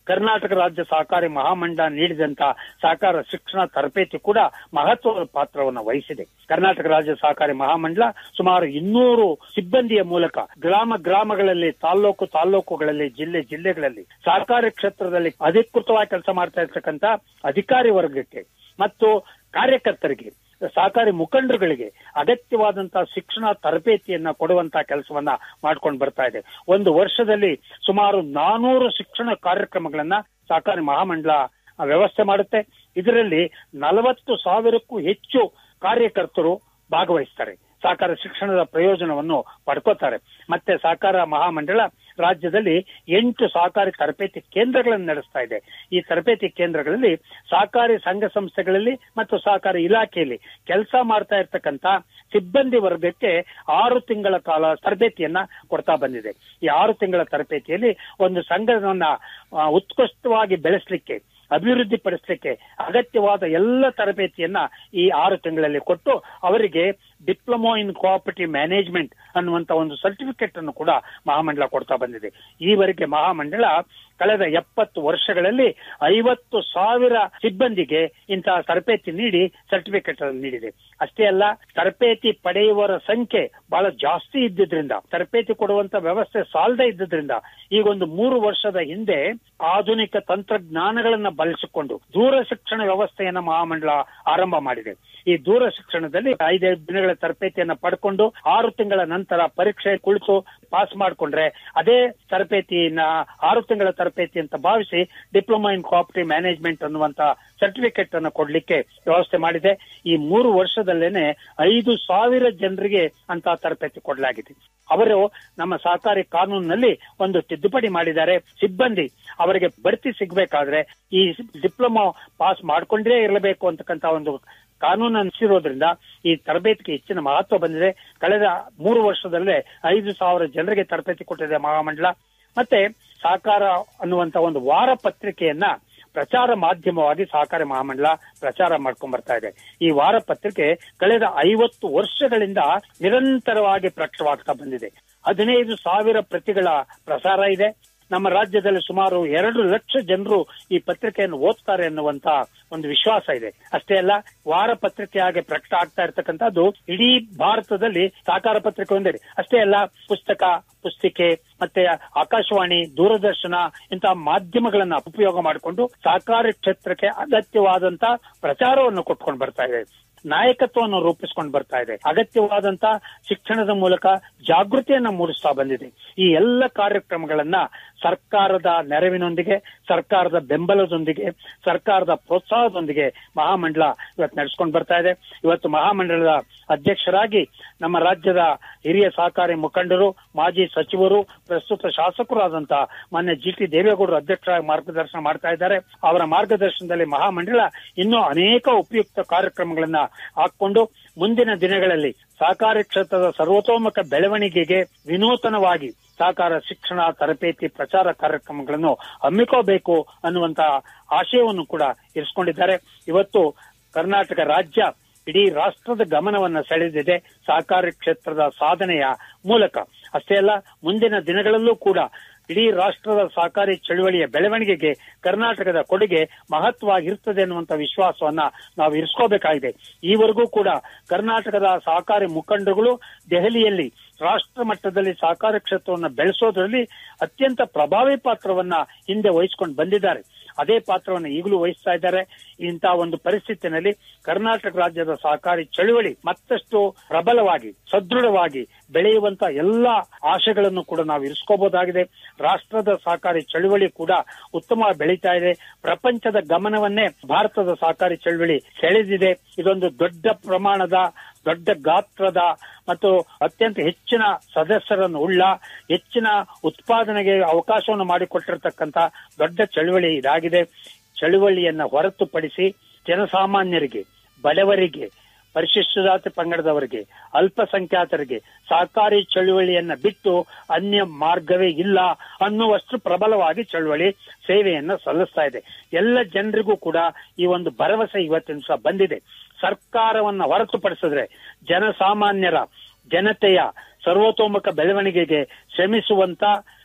ಕರ್ನಾಟಕ ರಾಜ್ಯ ಸಹಕಾರಿ ಮಹಾಮಂಡಲ ನೀಡಿದಂತ ಸಹಕಾರ ಶಿಕ್ಷಣ ತರಬೇತಿ ಕೂಡ ಮಹತ್ವದ ಪಾತ್ರವನ್ನು ವಹಿಸಿದೆ ಕರ್ನಾಟಕ ರಾಜ್ಯ ಸಹಕಾರಿ ಮಹಾಮಂಡಲ ಸುಮಾರು ಇನ್ನೂರು ಸಿಬ್ಬಂದಿಯ ಮೂಲಕ ಗ್ರಾಮ ಗ್ರಾಮಗಳಲ್ಲಿ ತಾಲ್ಲೂಕು ತಾಲ್ಲೂಕುಗಳಲ್ಲಿ ಜಿಲ್ಲೆ ಜಿಲ್ಲೆಗಳಲ್ಲಿ ಸಹಕಾರಿ ಕ್ಷೇತ್ರದಲ್ಲಿ ಅಧಿಕೃತವಾಗಿ ಕೆಲಸ ಮಾಡ್ತಾ ಇರ್ತಕ್ಕಂಥ ಅಧಿಕಾರಿ ವರ್ಗಕ್ಕೆ ಮತ್ತು ಕಾರ್ಯಕರ್ತರಿಗೆ ಸಹಕಾರಿ ಮುಖಂಡರುಗಳಿಗೆ ಅಗತ್ಯವಾದಂತಹ ಶಿಕ್ಷಣ ತರಬೇತಿಯನ್ನ ಕೊಡುವಂತಹ ಕೆಲಸವನ್ನ ಮಾಡ್ಕೊಂಡು ಬರ್ತಾ ಇದೆ ಒಂದು ವರ್ಷದಲ್ಲಿ ಸುಮಾರು ನಾನೂರು ಶಿಕ್ಷಣ ಕಾರ್ಯಕ್ರಮಗಳನ್ನ ಸಹಕಾರಿ ಮಹಾಮಂಡಲ ವ್ಯವಸ್ಥೆ ಮಾಡುತ್ತೆ ಇದರಲ್ಲಿ ನಲವತ್ತು ಸಾವಿರಕ್ಕೂ ಹೆಚ್ಚು ಕಾರ್ಯಕರ್ತರು ಭಾಗವಹಿಸ್ತಾರೆ ಸಹಕಾರ ಶಿಕ್ಷಣದ ಪ್ರಯೋಜನವನ್ನು ಪಡ್ಕೋತಾರೆ ಮತ್ತೆ ಸಹಕಾರ ಮಹಾಮಂಡಳ ರಾಜ್ಯದಲ್ಲಿ ಎಂಟು ಸಹಕಾರಿ ತರಬೇತಿ ಕೇಂದ್ರಗಳನ್ನು ನಡೆಸ್ತಾ ಇದೆ ಈ ತರಬೇತಿ ಕೇಂದ್ರಗಳಲ್ಲಿ ಸಹಕಾರಿ ಸಂಘ ಸಂಸ್ಥೆಗಳಲ್ಲಿ ಮತ್ತು ಸಹಕಾರಿ ಇಲಾಖೆಯಲ್ಲಿ ಕೆಲಸ ಮಾಡ್ತಾ ಇರ್ತಕ್ಕಂತ ಸಿಬ್ಬಂದಿ ವರ್ಗಕ್ಕೆ ಆರು ತಿಂಗಳ ಕಾಲ ತರಬೇತಿಯನ್ನ ಕೊಡ್ತಾ ಬಂದಿದೆ ಈ ಆರು ತಿಂಗಳ ತರಬೇತಿಯಲ್ಲಿ ಒಂದು ಸಂಘವನ್ನ ಆ, ಉತ್ಕೃಷ್ಟವಾಗಿ ಬೆಳೆಸಲಿಕ್ಕೆ ಅಭಿವೃದ್ಧಿ ಪಡಿಸಲಿಕ್ಕೆ ಅಗತ್ಯವಾದ ಎಲ್ಲ ತರಬೇತಿಯನ್ನ ಈ ಆರು ತಿಂಗಳಲ್ಲಿ ಕೊಟ್ಟು ಅವರಿಗೆ ಡಿಪ್ಲೊಮಾ ಇನ್ ಕೋಆಪರೇಟಿವ್ ಮ್ಯಾನೇಜ್ಮೆಂಟ್ ಅನ್ನುವಂತ ಒಂದು ಸರ್ಟಿಫಿಕೇಟ್ ಅನ್ನು ಕೂಡ ಮಹಾಮಂಡಲ ಕೊಡ್ತಾ ಬಂದಿದೆ ಈವರೆಗೆ ಮಹಾಮಂಡಲ ಕಳೆದ ಎಪ್ಪತ್ತು ವರ್ಷಗಳಲ್ಲಿ ಐವತ್ತು ಸಾವಿರ ಸಿಬ್ಬಂದಿಗೆ ಇಂತಹ ತರಬೇತಿ ನೀಡಿ ಸರ್ಟಿಫಿಕೇಟ್ ಅನ್ನು ನೀಡಿದೆ ಅಷ್ಟೇ ಅಲ್ಲ ತರಬೇತಿ ಪಡೆಯುವವರ ಸಂಖ್ಯೆ ಬಹಳ ಜಾಸ್ತಿ ಇದ್ದಿದ್ರಿಂದ ತರಬೇತಿ ಕೊಡುವಂತ ವ್ಯವಸ್ಥೆ ಸಾಲದೇ ಇದ್ದಿದ್ರಿಂದ ಈಗ ಒಂದು ಮೂರು ವರ್ಷದ ಹಿಂದೆ ಆಧುನಿಕ ತಂತ್ರಜ್ಞಾನಗಳನ್ನ ಬಳಸಿಕೊಂಡು ದೂರ ಶಿಕ್ಷಣ ವ್ಯವಸ್ಥೆಯನ್ನ ಮಹಾಮಂಡಲ ಆರಂಭ ಮಾಡಿದೆ ಈ ದೂರ ಶಿಕ್ಷಣದಲ್ಲಿ ಐದೈದು ದಿನಗಳ ತರಬೇತಿಯನ್ನ ಪಡ್ಕೊಂಡು ಆರು ತಿಂಗಳ ನಂತರ ಪರೀಕ್ಷೆ ಕುಳಿತು ಪಾಸ್ ಮಾಡ್ಕೊಂಡ್ರೆ ಅದೇ ತರಬೇತಿಯನ್ನ ಆರು ತಿಂಗಳ ತರಬೇತಿ ಅಂತ ಭಾವಿಸಿ ಡಿಪ್ಲೊಮಾ ಇನ್ ಕೋಆಪರೇಟಿವ್ ಮ್ಯಾನೇಜ್ಮೆಂಟ್ ಅನ್ನುವಂತ ಸರ್ಟಿಫಿಕೇಟ್ ಅನ್ನು ಕೊಡ್ಲಿಕ್ಕೆ ವ್ಯವಸ್ಥೆ ಮಾಡಿದೆ ಈ ಮೂರು ವರ್ಷದಲ್ಲೇನೆ ಐದು ಸಾವಿರ ಜನರಿಗೆ ಅಂತ ತರಬೇತಿ ಕೊಡಲಾಗಿದೆ ಅವರು ನಮ್ಮ ಸಹಕಾರಿ ಕಾನೂನಿನಲ್ಲಿ ಒಂದು ತಿದ್ದುಪಡಿ ಮಾಡಿದ್ದಾರೆ ಸಿಬ್ಬಂದಿ ಅವರಿಗೆ ಬಡ್ತಿ ಸಿಗ್ಬೇಕಾದ್ರೆ ಈ ಡಿಪ್ಲೊಮಾ ಪಾಸ್ ಮಾಡ್ಕೊಂಡೇ ಇರಬೇಕು ಅಂತಕ್ಕಂತ ಒಂದು ಕಾನೂನು ಅನಿಸಿರೋದ್ರಿಂದ ಈ ತರಬೇತಿಗೆ ಹೆಚ್ಚಿನ ಮಹತ್ವ ಬಂದಿದೆ ಕಳೆದ ಮೂರು ವರ್ಷದಲ್ಲೇ ಐದು ಸಾವಿರ ಜನರಿಗೆ ತರಬೇತಿ ಕೊಟ್ಟಿದೆ ಮಹಾಮಂಡಲ ಮತ್ತೆ ಸಹಕಾರ ಅನ್ನುವಂತ ಒಂದು ವಾರ ಪತ್ರಿಕೆಯನ್ನ ಪ್ರಚಾರ ಮಾಧ್ಯಮವಾಗಿ ಸಹಕಾರಿ ಮಹಾಮಂಡಲ ಪ್ರಚಾರ ಮಾಡ್ಕೊಂಡ್ ಬರ್ತಾ ಇದೆ ಈ ವಾರ ಪತ್ರಿಕೆ ಕಳೆದ ಐವತ್ತು ವರ್ಷಗಳಿಂದ ನಿರಂತರವಾಗಿ ಪ್ರಕಟವಾಗ್ತಾ ಬಂದಿದೆ ಹದಿನೈದು ಸಾವಿರ ಪ್ರತಿಗಳ ಪ್ರಸಾರ ಇದೆ ನಮ್ಮ ರಾಜ್ಯದಲ್ಲಿ ಸುಮಾರು ಎರಡು ಲಕ್ಷ ಜನರು ಈ ಪತ್ರಿಕೆಯನ್ನು ಓದ್ತಾರೆ ಅನ್ನುವಂತ ಒಂದು ವಿಶ್ವಾಸ ಇದೆ ಅಷ್ಟೇ ಅಲ್ಲ ವಾರ ಪತ್ರಿಕೆಯಾಗಿ ಪ್ರಕಟ ಆಗ್ತಾ ಇರ್ತಕ್ಕಂಥದ್ದು ಇಡೀ ಭಾರತದಲ್ಲಿ ಸಾಕಾರ ಪತ್ರಿಕೆ ಒಂದೇ ಅಷ್ಟೇ ಅಲ್ಲ ಪುಸ್ತಕ ಪುಸ್ತಿಕೆ ಮತ್ತೆ ಆಕಾಶವಾಣಿ ದೂರದರ್ಶನ ಇಂತಹ ಮಾಧ್ಯಮಗಳನ್ನ ಉಪಯೋಗ ಮಾಡಿಕೊಂಡು ಸಹಕಾರಿ ಕ್ಷೇತ್ರಕ್ಕೆ ಅಗತ್ಯವಾದಂತ ಪ್ರಚಾರವನ್ನು ಕೊಟ್ಕೊಂಡು ಬರ್ತಾ ಇದೆ ನಾಯಕತ್ವವನ್ನು ರೂಪಿಸಿಕೊಂಡು ಬರ್ತಾ ಇದೆ ಅಗತ್ಯವಾದಂತ ಶಿಕ್ಷಣದ ಮೂಲಕ ಜಾಗೃತಿಯನ್ನ ಮೂಡಿಸ್ತಾ ಬಂದಿದೆ ಈ ಎಲ್ಲ ಕಾರ್ಯಕ್ರಮಗಳನ್ನ ಸರ್ಕಾರದ ನೆರವಿನೊಂದಿಗೆ ಸರ್ಕಾರದ ಬೆಂಬಲದೊಂದಿಗೆ ಸರ್ಕಾರದ ಪ್ರೋತ್ಸಾಹದೊಂದಿಗೆ ಮಹಾಮಂಡಲ ಇವತ್ತು ನಡೆಸ್ಕೊಂಡು ಬರ್ತಾ ಇದೆ ಇವತ್ತು ಮಹಾಮಂಡಲದ ಅಧ್ಯಕ್ಷರಾಗಿ ನಮ್ಮ ರಾಜ್ಯದ ಹಿರಿಯ ಸಹಕಾರಿ ಮುಖಂಡರು ಮಾಜಿ ಸಚಿವರು ಪ್ರಸ್ತುತ ಶಾಸಕರಾದಂತ ಮಾನ್ಯ ಜಿ ಟಿ ದೇವೇಗೌಡರು ಅಧ್ಯಕ್ಷರಾಗಿ ಮಾರ್ಗದರ್ಶನ ಮಾಡ್ತಾ ಇದ್ದಾರೆ ಅವರ ಮಾರ್ಗದರ್ಶನದಲ್ಲಿ ಮಹಾಮಂಡಲ ಇನ್ನೂ ಅನೇಕ ಉಪಯುಕ್ತ ಕಾರ್ಯಕ್ರಮಗಳನ್ನ ಹಾಕೊಂಡು ಮುಂದಿನ ದಿನಗಳಲ್ಲಿ ಸಹಕಾರಿ ಕ್ಷೇತ್ರದ ಸರ್ವತೋಮುಖ ಬೆಳವಣಿಗೆಗೆ ವಿನೂತನವಾಗಿ ಸಹಕಾರ ಶಿಕ್ಷಣ ತರಬೇತಿ ಪ್ರಚಾರ ಕಾರ್ಯಕ್ರಮಗಳನ್ನು ಹಮ್ಮಿಕೋಬೇಕು ಅನ್ನುವಂತ ಆಶಯವನ್ನು ಕೂಡ ಇರಿಸಿಕೊಂಡಿದ್ದಾರೆ ಇವತ್ತು ಕರ್ನಾಟಕ ರಾಜ್ಯ ಇಡೀ ರಾಷ್ಟ್ರದ ಗಮನವನ್ನ ಸೆಳೆದಿದೆ ಸಹಕಾರಿ ಕ್ಷೇತ್ರದ ಸಾಧನೆಯ ಮೂಲಕ ಅಷ್ಟೇ ಅಲ್ಲ ಮುಂದಿನ ದಿನಗಳಲ್ಲೂ ಕೂಡ ಇಡೀ ರಾಷ್ಟ್ರದ ಸಹಕಾರಿ ಚಳುವಳಿಯ ಬೆಳವಣಿಗೆಗೆ ಕರ್ನಾಟಕದ ಕೊಡುಗೆ ಮಹತ್ವವಾಗಿರ್ತದೆ ಅನ್ನುವಂತ ವಿಶ್ವಾಸವನ್ನ ನಾವು ಇರಿಸ್ಕೋಬೇಕಾಗಿದೆ ಈವರೆಗೂ ಕೂಡ ಕರ್ನಾಟಕದ ಸಹಕಾರಿ ಮುಖಂಡರುಗಳು ದೆಹಲಿಯಲ್ಲಿ ರಾಷ್ಟ್ರ ಮಟ್ಟದಲ್ಲಿ ಸಹಕಾರಿ ಕ್ಷೇತ್ರವನ್ನು ಬೆಳೆಸೋದ್ರಲ್ಲಿ ಅತ್ಯಂತ ಪ್ರಭಾವಿ ಪಾತ್ರವನ್ನ ಹಿಂದೆ ವಹಿಸಿಕೊಂಡು ಬಂದಿದ್ದಾರೆ ಅದೇ ಪಾತ್ರವನ್ನು ಈಗಲೂ ವಹಿಸ್ತಾ ಇದ್ದಾರೆ ಇಂತಹ ಒಂದು ಪರಿಸ್ಥಿತಿನಲ್ಲಿ ಕರ್ನಾಟಕ ರಾಜ್ಯದ ಸಹಕಾರಿ ಚಳುವಳಿ ಮತ್ತಷ್ಟು ಪ್ರಬಲವಾಗಿ ಸದೃಢವಾಗಿ ಬೆಳೆಯುವಂತ ಎಲ್ಲಾ ಆಶೆಗಳನ್ನು ಕೂಡ ನಾವು ಇರಿಸ್ಕೋಬಹುದಾಗಿದೆ ರಾಷ್ಟ್ರದ ಸಹಕಾರಿ ಚಳುವಳಿ ಕೂಡ ಉತ್ತಮ ಬೆಳೀತಾ ಇದೆ ಪ್ರಪಂಚದ ಗಮನವನ್ನೇ ಭಾರತದ ಸಹಕಾರಿ ಚಳುವಳಿ ಸೆಳೆದಿದೆ ಇದೊಂದು ದೊಡ್ಡ ಪ್ರಮಾಣದ ದೊಡ್ಡ ಗಾತ್ರದ ಮತ್ತು ಅತ್ಯಂತ ಹೆಚ್ಚಿನ ಸದಸ್ಯರನ್ನು ಉಳ್ಳ ಹೆಚ್ಚಿನ ಉತ್ಪಾದನೆಗೆ ಅವಕಾಶವನ್ನು ಮಾಡಿಕೊಟ್ಟಿರತಕ್ಕಂತ ದೊಡ್ಡ ಚಳುವಳಿ ಇದಾಗಿದೆ ಚಳುವಳಿಯನ್ನ ಹೊರತುಪಡಿಸಿ ಜನಸಾಮಾನ್ಯರಿಗೆ ಬಡವರಿಗೆ ಪರಿಶಿಷ್ಟ ಜಾತಿ ಪಂಗಡದವರಿಗೆ ಅಲ್ಪಸಂಖ್ಯಾತರಿಗೆ ಸಹಕಾರಿ ಚಳುವಳಿಯನ್ನ ಬಿಟ್ಟು ಅನ್ಯ ಮಾರ್ಗವೇ ಇಲ್ಲ ಅನ್ನುವಷ್ಟು ಪ್ರಬಲವಾಗಿ ಚಳುವಳಿ ಸೇವೆಯನ್ನ ಸಲ್ಲಿಸ್ತಾ ಇದೆ ಎಲ್ಲ ಜನರಿಗೂ ಕೂಡ ಈ ಒಂದು ಭರವಸೆ ಇವತ್ತಿನ ಸಹ ಬಂದಿದೆ ಸರ್ಕಾರವನ್ನ ಹೊರತುಪಡಿಸಿದ್ರೆ ಜನಸಾಮಾನ್ಯರ ಜನತೆಯ ಸರ್ವತೋಮುಖ ಬೆಳವಣಿಗೆಗೆ ಶ್ರಮಿಸುವಂತ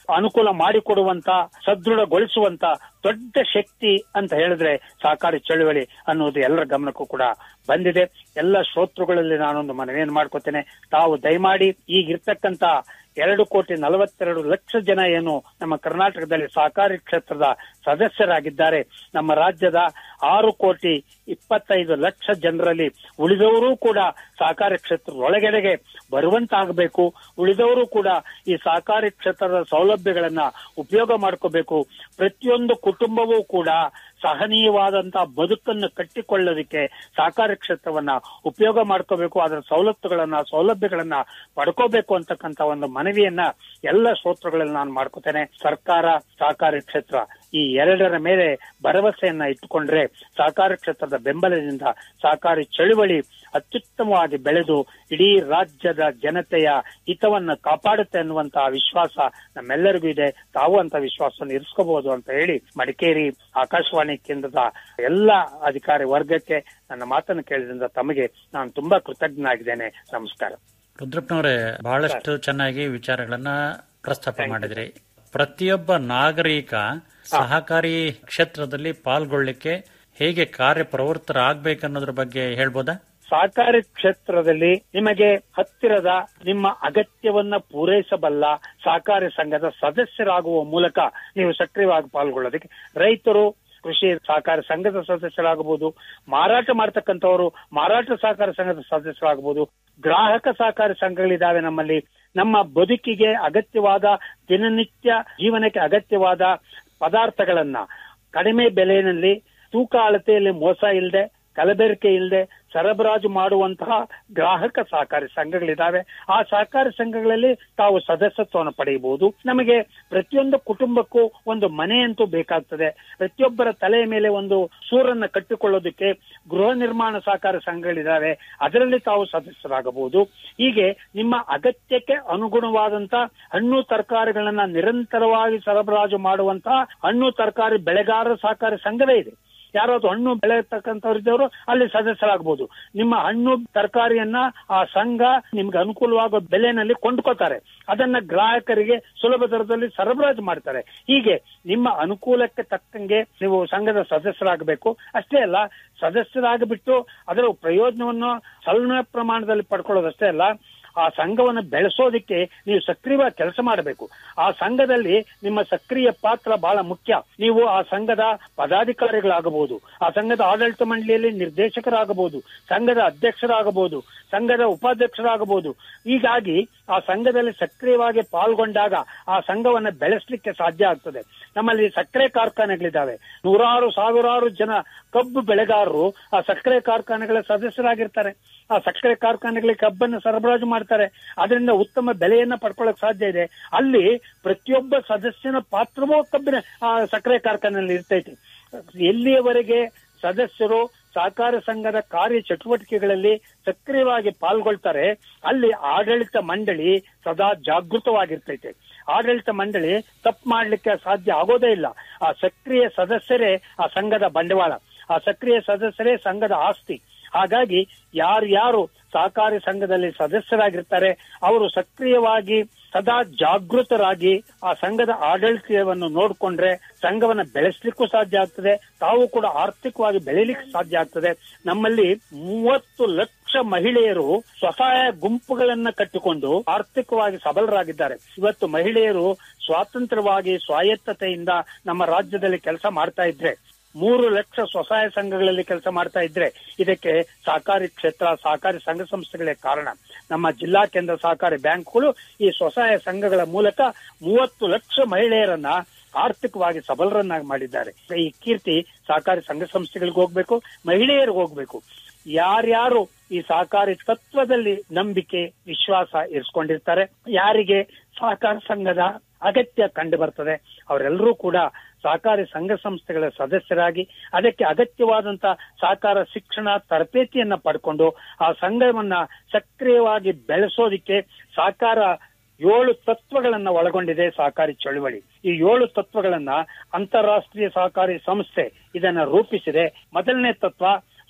ಅನುಕೂಲ ಮಾಡಿಕೊಡುವಂತ ಸದೃಢಗೊಳಿಸುವಂತ ದೊಡ್ಡ ಶಕ್ತಿ ಅಂತ ಹೇಳಿದ್ರೆ ಸಹಕಾರಿ ಚಳುವಳಿ ಅನ್ನೋದು ಎಲ್ಲರ ಗಮನಕ್ಕೂ ಕೂಡ ಬಂದಿದೆ ಎಲ್ಲ ಶ್ರೋತೃಗಳಲ್ಲಿ ನಾನೊಂದು ಮನವಿಯನ್ನು ಮಾಡ್ಕೋತೇನೆ ತಾವು ದಯಮಾಡಿ ಈಗಿರ್ತಕ್ಕಂತ ಎರಡು ಕೋಟಿ ನಲವತ್ತೆರಡು ಲಕ್ಷ ಜನ ಏನು ನಮ್ಮ ಕರ್ನಾಟಕದಲ್ಲಿ ಸಹಕಾರಿ ಕ್ಷೇತ್ರದ ಸದಸ್ಯರಾಗಿದ್ದಾರೆ ನಮ್ಮ ರಾಜ್ಯದ ಆರು ಕೋಟಿ ಇಪ್ಪತ್ತೈದು ಲಕ್ಷ ಜನರಲ್ಲಿ ಉಳಿದವರು ಕೂಡ ಸಹಕಾರಿ ಕ್ಷೇತ್ರದ ಒಳಗಡೆಗೆ ಬರುವಂತಾಗಬೇಕು ಉಳಿದವರು ಕೂಡ ಈ ಸಹಕಾರಿ ಕ್ಷೇತ್ರದ ಸೌಲಭ್ಯಗಳನ್ನ ಉಪಯೋಗ ಮಾಡ್ಕೋಬೇಕು ಪ್ರತಿಯೊಂದು ಕುಟುಂಬವೂ ಕೂಡ ಸಹನೀಯವಾದಂತಹ ಬದುಕನ್ನು ಕಟ್ಟಿಕೊಳ್ಳೋದಕ್ಕೆ ಸಹಕಾರಿ ಕ್ಷೇತ್ರವನ್ನ ಉಪಯೋಗ ಮಾಡ್ಕೋಬೇಕು ಅದರ ಸವಲತ್ತುಗಳನ್ನ ಸೌಲಭ್ಯಗಳನ್ನ ಪಡ್ಕೋಬೇಕು ಅಂತಕ್ಕಂತ ಒಂದು ಮನವಿಯನ್ನ ಎಲ್ಲ ಶ್ರೋತೃಗಳಲ್ಲಿ ನಾನು ಮಾಡ್ಕೋತೇನೆ ಸರ್ಕಾರ ಸಹಕಾರಿ ಕ್ಷೇತ್ರ ಈ ಎರಡರ ಮೇಲೆ ಭರವಸೆಯನ್ನ ಇಟ್ಟುಕೊಂಡ್ರೆ ಸಹಕಾರಿ ಕ್ಷೇತ್ರದ ಬೆಂಬಲದಿಂದ ಸಹಕಾರಿ ಚಳುವಳಿ ಅತ್ಯುತ್ತಮವಾಗಿ ಬೆಳೆದು ಇಡೀ ರಾಜ್ಯದ ಜನತೆಯ ಹಿತವನ್ನ ಕಾಪಾಡುತ್ತೆ ಅನ್ನುವಂತಹ ವಿಶ್ವಾಸ ನಮ್ಮೆಲ್ಲರಿಗೂ ಇದೆ ತಾವು ಅಂತ ವಿಶ್ವಾಸವನ್ನು ಇರಿಸ್ಕೋಬಹುದು ಅಂತ ಹೇಳಿ ಮಡಿಕೇರಿ ಆಕಾಶವಾಣಿ ಕೇಂದ್ರದ ಎಲ್ಲ ಅಧಿಕಾರಿ ವರ್ಗಕ್ಕೆ ನನ್ನ ಮಾತನ್ನು ಕೇಳಿದ್ರಿಂದ ತಮಗೆ ನಾನು ತುಂಬಾ ಕೃತಜ್ಞನಾಗಿದ್ದೇನೆ ನಮಸ್ಕಾರ ರುದ್ರಪ್ಪನವರೇ ಬಹಳಷ್ಟು ಚೆನ್ನಾಗಿ ವಿಚಾರಗಳನ್ನ ಪ್ರಸ್ತಾಪ ಮಾಡಿದ್ರಿ ಪ್ರತಿಯೊಬ್ಬ ನಾಗರಿಕ ಸಹಕಾರಿ ಕ್ಷೇತ್ರದಲ್ಲಿ ಪಾಲ್ಗೊಳ್ಳಿಕ್ಕೆ ಹೇಗೆ ಕಾರ್ಯಪ್ರವೃತ್ತರಾಗಬೇಕನ್ನೋದ್ರ ಬಗ್ಗೆ ಹೇಳ್ಬೋದಾ ಸಹಕಾರಿ ಕ್ಷೇತ್ರದಲ್ಲಿ ನಿಮಗೆ ಹತ್ತಿರದ ನಿಮ್ಮ ಅಗತ್ಯವನ್ನ ಪೂರೈಸಬಲ್ಲ ಸಹಕಾರಿ ಸಂಘದ ಸದಸ್ಯರಾಗುವ ಮೂಲಕ ನೀವು ಸಕ್ರಿಯವಾಗಿ ಪಾಲ್ಗೊಳ್ಳೋದಕ್ಕೆ ರೈತರು ಕೃಷಿ ಸಹಕಾರಿ ಸಂಘದ ಸದಸ್ಯರಾಗಬಹುದು ಮಾರಾಟ ಮಾಡ್ತಕ್ಕಂಥವರು ಮಾರಾಟ ಸಹಕಾರಿ ಸಂಘದ ಸದಸ್ಯರಾಗಬಹುದು ಗ್ರಾಹಕ ಸಹಕಾರಿ ಸಂಘಗಳಿದಾವೆ ನಮ್ಮಲ್ಲಿ ನಮ್ಮ ಬದುಕಿಗೆ ಅಗತ್ಯವಾದ ದಿನನಿತ್ಯ ಜೀವನಕ್ಕೆ ಅಗತ್ಯವಾದ ಪದಾರ್ಥಗಳನ್ನ ಕಡಿಮೆ ಬೆಲೆಯಲ್ಲಿ ತೂಕ ಅಳತೆಯಲ್ಲಿ ಮೋಸ ಇಲ್ಲದೆ ಕಲಬೆರಕೆ ಇಲ್ಲದೆ ಸರಬರಾಜು ಮಾಡುವಂತಹ ಗ್ರಾಹಕ ಸಹಕಾರಿ ಸಂಘಗಳಿದಾವೆ ಆ ಸಹಕಾರಿ ಸಂಘಗಳಲ್ಲಿ ತಾವು ಸದಸ್ಯತ್ವವನ್ನು ಪಡೆಯಬಹುದು ನಮಗೆ ಪ್ರತಿಯೊಂದು ಕುಟುಂಬಕ್ಕೂ ಒಂದು ಮನೆ ಅಂತೂ ಬೇಕಾಗ್ತದೆ ಪ್ರತಿಯೊಬ್ಬರ ತಲೆಯ ಮೇಲೆ ಒಂದು ಸೂರನ್ನ ಕಟ್ಟಿಕೊಳ್ಳೋದಕ್ಕೆ ಗೃಹ ನಿರ್ಮಾಣ ಸಹಕಾರಿ ಸಂಘಗಳಿದಾವೆ ಅದರಲ್ಲಿ ತಾವು ಸದಸ್ಯರಾಗಬಹುದು ಹೀಗೆ ನಿಮ್ಮ ಅಗತ್ಯಕ್ಕೆ ಅನುಗುಣವಾದಂತ ಹಣ್ಣು ತರಕಾರಿಗಳನ್ನ ನಿರಂತರವಾಗಿ ಸರಬರಾಜು ಮಾಡುವಂತಹ ಹಣ್ಣು ತರಕಾರಿ ಬೆಳೆಗಾರರ ಸಹಕಾರಿ ಸಂಘವೇ ಇದೆ ಯಾರಾದ್ರು ಹಣ್ಣು ಬೆಳೆಯತಕ್ಕಂಥವ್ರಿದ್ದವರು ಅಲ್ಲಿ ಸದಸ್ಯರಾಗಬಹುದು ನಿಮ್ಮ ಹಣ್ಣು ತರಕಾರಿಯನ್ನ ಆ ಸಂಘ ನಿಮ್ಗೆ ಅನುಕೂಲವಾಗುವ ಬೆಲೆನಲ್ಲಿ ಕೊಂಡ್ಕೋತಾರೆ ಅದನ್ನ ಗ್ರಾಹಕರಿಗೆ ಸುಲಭ ದರದಲ್ಲಿ ಸರಬರಾಜು ಮಾಡ್ತಾರೆ ಹೀಗೆ ನಿಮ್ಮ ಅನುಕೂಲಕ್ಕೆ ತಕ್ಕಂಗೆ ನೀವು ಸಂಘದ ಸದಸ್ಯರಾಗಬೇಕು ಅಷ್ಟೇ ಅಲ್ಲ ಸದಸ್ಯರಾಗಿಬಿಟ್ಟು ಅದರ ಪ್ರಯೋಜನವನ್ನು ಸ್ವಲ್ಪ ಪ್ರಮಾಣದಲ್ಲಿ ಪಡ್ಕೊಳ್ಳೋದಷ್ಟೇ ಅಲ್ಲ ಆ ಸಂಘವನ್ನು ಬೆಳೆಸೋದಕ್ಕೆ ನೀವು ಸಕ್ರಿಯವಾಗಿ ಕೆಲಸ ಮಾಡಬೇಕು ಆ ಸಂಘದಲ್ಲಿ ನಿಮ್ಮ ಸಕ್ರಿಯ ಪಾತ್ರ ಬಹಳ ಮುಖ್ಯ ನೀವು ಆ ಸಂಘದ ಪದಾಧಿಕಾರಿಗಳಾಗಬಹುದು ಆ ಸಂಘದ ಆಡಳಿತ ಮಂಡಳಿಯಲ್ಲಿ ನಿರ್ದೇಶಕರಾಗಬಹುದು ಸಂಘದ ಅಧ್ಯಕ್ಷರಾಗಬಹುದು ಸಂಘದ ಉಪಾಧ್ಯಕ್ಷರಾಗಬಹುದು ಹೀಗಾಗಿ ಆ ಸಂಘದಲ್ಲಿ ಸಕ್ರಿಯವಾಗಿ ಪಾಲ್ಗೊಂಡಾಗ ಆ ಸಂಘವನ್ನು ಬೆಳೆಸಲಿಕ್ಕೆ ಸಾಧ್ಯ ಆಗ್ತದೆ ನಮ್ಮಲ್ಲಿ ಸಕ್ಕರೆ ಕಾರ್ಖಾನೆಗಳಿದ್ದಾವೆ ನೂರಾರು ಸಾವಿರಾರು ಜನ ಕಬ್ಬು ಬೆಳೆಗಾರರು ಆ ಸಕ್ಕರೆ ಕಾರ್ಖಾನೆಗಳ ಸದಸ್ಯರಾಗಿರ್ತಾರೆ ಆ ಸಕ್ಕರೆ ಕಾರ್ಖಾನೆಗಳಿಗೆ ಕಬ್ಬನ್ನು ಸರಬರಾಜು ಮಾಡ್ತಾರೆ ಅದರಿಂದ ಉತ್ತಮ ಬೆಲೆಯನ್ನ ಪಡ್ಕೊಳ್ಳಕ್ ಸಾಧ್ಯ ಇದೆ ಅಲ್ಲಿ ಪ್ರತಿಯೊಬ್ಬ ಸದಸ್ಯನ ಪಾತ್ರವೂ ಕಬ್ಬಿನ ಆ ಸಕ್ಕರೆ ಕಾರ್ಖಾನೆಯಲ್ಲಿ ಇರ್ತೈತಿ ಎಲ್ಲಿಯವರೆಗೆ ಸದಸ್ಯರು ಸಹಕಾರ ಸಂಘದ ಕಾರ್ಯ ಚಟುವಟಿಕೆಗಳಲ್ಲಿ ಸಕ್ರಿಯವಾಗಿ ಪಾಲ್ಗೊಳ್ತಾರೆ ಅಲ್ಲಿ ಆಡಳಿತ ಮಂಡಳಿ ಸದಾ ಜಾಗೃತವಾಗಿರ್ತೈತೆ ಆಡಳಿತ ಮಂಡಳಿ ತಪ್ಪು ಮಾಡ್ಲಿಕ್ಕೆ ಸಾಧ್ಯ ಆಗೋದೇ ಇಲ್ಲ ಆ ಸಕ್ರಿಯ ಸದಸ್ಯರೇ ಆ ಸಂಘದ ಬಂಡವಾಳ ಆ ಸಕ್ರಿಯ ಸದಸ್ಯರೇ ಸಂಘದ ಆಸ್ತಿ ಹಾಗಾಗಿ ಯಾರ್ಯಾರು ಸಹಕಾರಿ ಸಂಘದಲ್ಲಿ ಸದಸ್ಯರಾಗಿರ್ತಾರೆ ಅವರು ಸಕ್ರಿಯವಾಗಿ ಸದಾ ಜಾಗೃತರಾಗಿ ಆ ಸಂಘದ ಆಡಳಿತವನ್ನು ನೋಡಿಕೊಂಡ್ರೆ ಸಂಘವನ್ನ ಬೆಳೆಸಲಿಕ್ಕೂ ಸಾಧ್ಯ ಆಗ್ತದೆ ತಾವು ಕೂಡ ಆರ್ಥಿಕವಾಗಿ ಬೆಳೀಲಿಕ್ಕೆ ಸಾಧ್ಯ ಆಗ್ತದೆ ನಮ್ಮಲ್ಲಿ ಮೂವತ್ತು ಲಕ್ಷ ಮಹಿಳೆಯರು ಸ್ವಸಹಾಯ ಗುಂಪುಗಳನ್ನ ಕಟ್ಟಿಕೊಂಡು ಆರ್ಥಿಕವಾಗಿ ಸಬಲರಾಗಿದ್ದಾರೆ ಇವತ್ತು ಮಹಿಳೆಯರು ಸ್ವಾತಂತ್ರ್ಯವಾಗಿ ಸ್ವಾಯತ್ತತೆಯಿಂದ ನಮ್ಮ ರಾಜ್ಯದಲ್ಲಿ ಕೆಲಸ ಮಾಡ್ತಾ ಇದ್ರೆ ಮೂರು ಲಕ್ಷ ಸ್ವಸಹಾಯ ಸಂಘಗಳಲ್ಲಿ ಕೆಲಸ ಮಾಡ್ತಾ ಇದ್ರೆ ಇದಕ್ಕೆ ಸಹಕಾರಿ ಕ್ಷೇತ್ರ ಸಹಕಾರಿ ಸಂಘ ಸಂಸ್ಥೆಗಳೇ ಕಾರಣ ನಮ್ಮ ಜಿಲ್ಲಾ ಕೇಂದ್ರ ಸಹಕಾರಿ ಬ್ಯಾಂಕ್ಗಳು ಈ ಸ್ವಸಹಾಯ ಸಂಘಗಳ ಮೂಲಕ ಮೂವತ್ತು ಲಕ್ಷ ಮಹಿಳೆಯರನ್ನ ಆರ್ಥಿಕವಾಗಿ ಸಬಲರನ್ನಾಗಿ ಮಾಡಿದ್ದಾರೆ ಈ ಕೀರ್ತಿ ಸಹಕಾರಿ ಸಂಘ ಸಂಸ್ಥೆಗಳಿಗೆ ಹೋಗ್ಬೇಕು ಮಹಿಳೆಯರಿಗೆ ಹೋಗ್ಬೇಕು ಯಾರ್ಯಾರು ಈ ಸಹಕಾರಿ ತತ್ವದಲ್ಲಿ ನಂಬಿಕೆ ವಿಶ್ವಾಸ ಇರಿಸ್ಕೊಂಡಿರ್ತಾರೆ ಯಾರಿಗೆ ಸಹಕಾರ ಸಂಘದ ಅಗತ್ಯ ಕಂಡು ಬರ್ತದೆ ಅವರೆಲ್ಲರೂ ಕೂಡ ಸಹಕಾರಿ ಸಂಘ ಸಂಸ್ಥೆಗಳ ಸದಸ್ಯರಾಗಿ ಅದಕ್ಕೆ ಅಗತ್ಯವಾದಂತ ಸಹಕಾರ ಶಿಕ್ಷಣ ತರಬೇತಿಯನ್ನ ಪಡ್ಕೊಂಡು ಆ ಸಂಘವನ್ನ ಸಕ್ರಿಯವಾಗಿ ಬೆಳೆಸೋದಿಕ್ಕೆ ಸಹಕಾರ ಏಳು ತತ್ವಗಳನ್ನ ಒಳಗೊಂಡಿದೆ ಸಹಕಾರಿ ಚಳುವಳಿ ಈ ಏಳು ತತ್ವಗಳನ್ನ ಅಂತಾರಾಷ್ಟ್ರೀಯ ಸಹಕಾರಿ ಸಂಸ್ಥೆ ಇದನ್ನ ರೂಪಿಸಿದೆ ಮೊದಲನೇ ತತ್ವ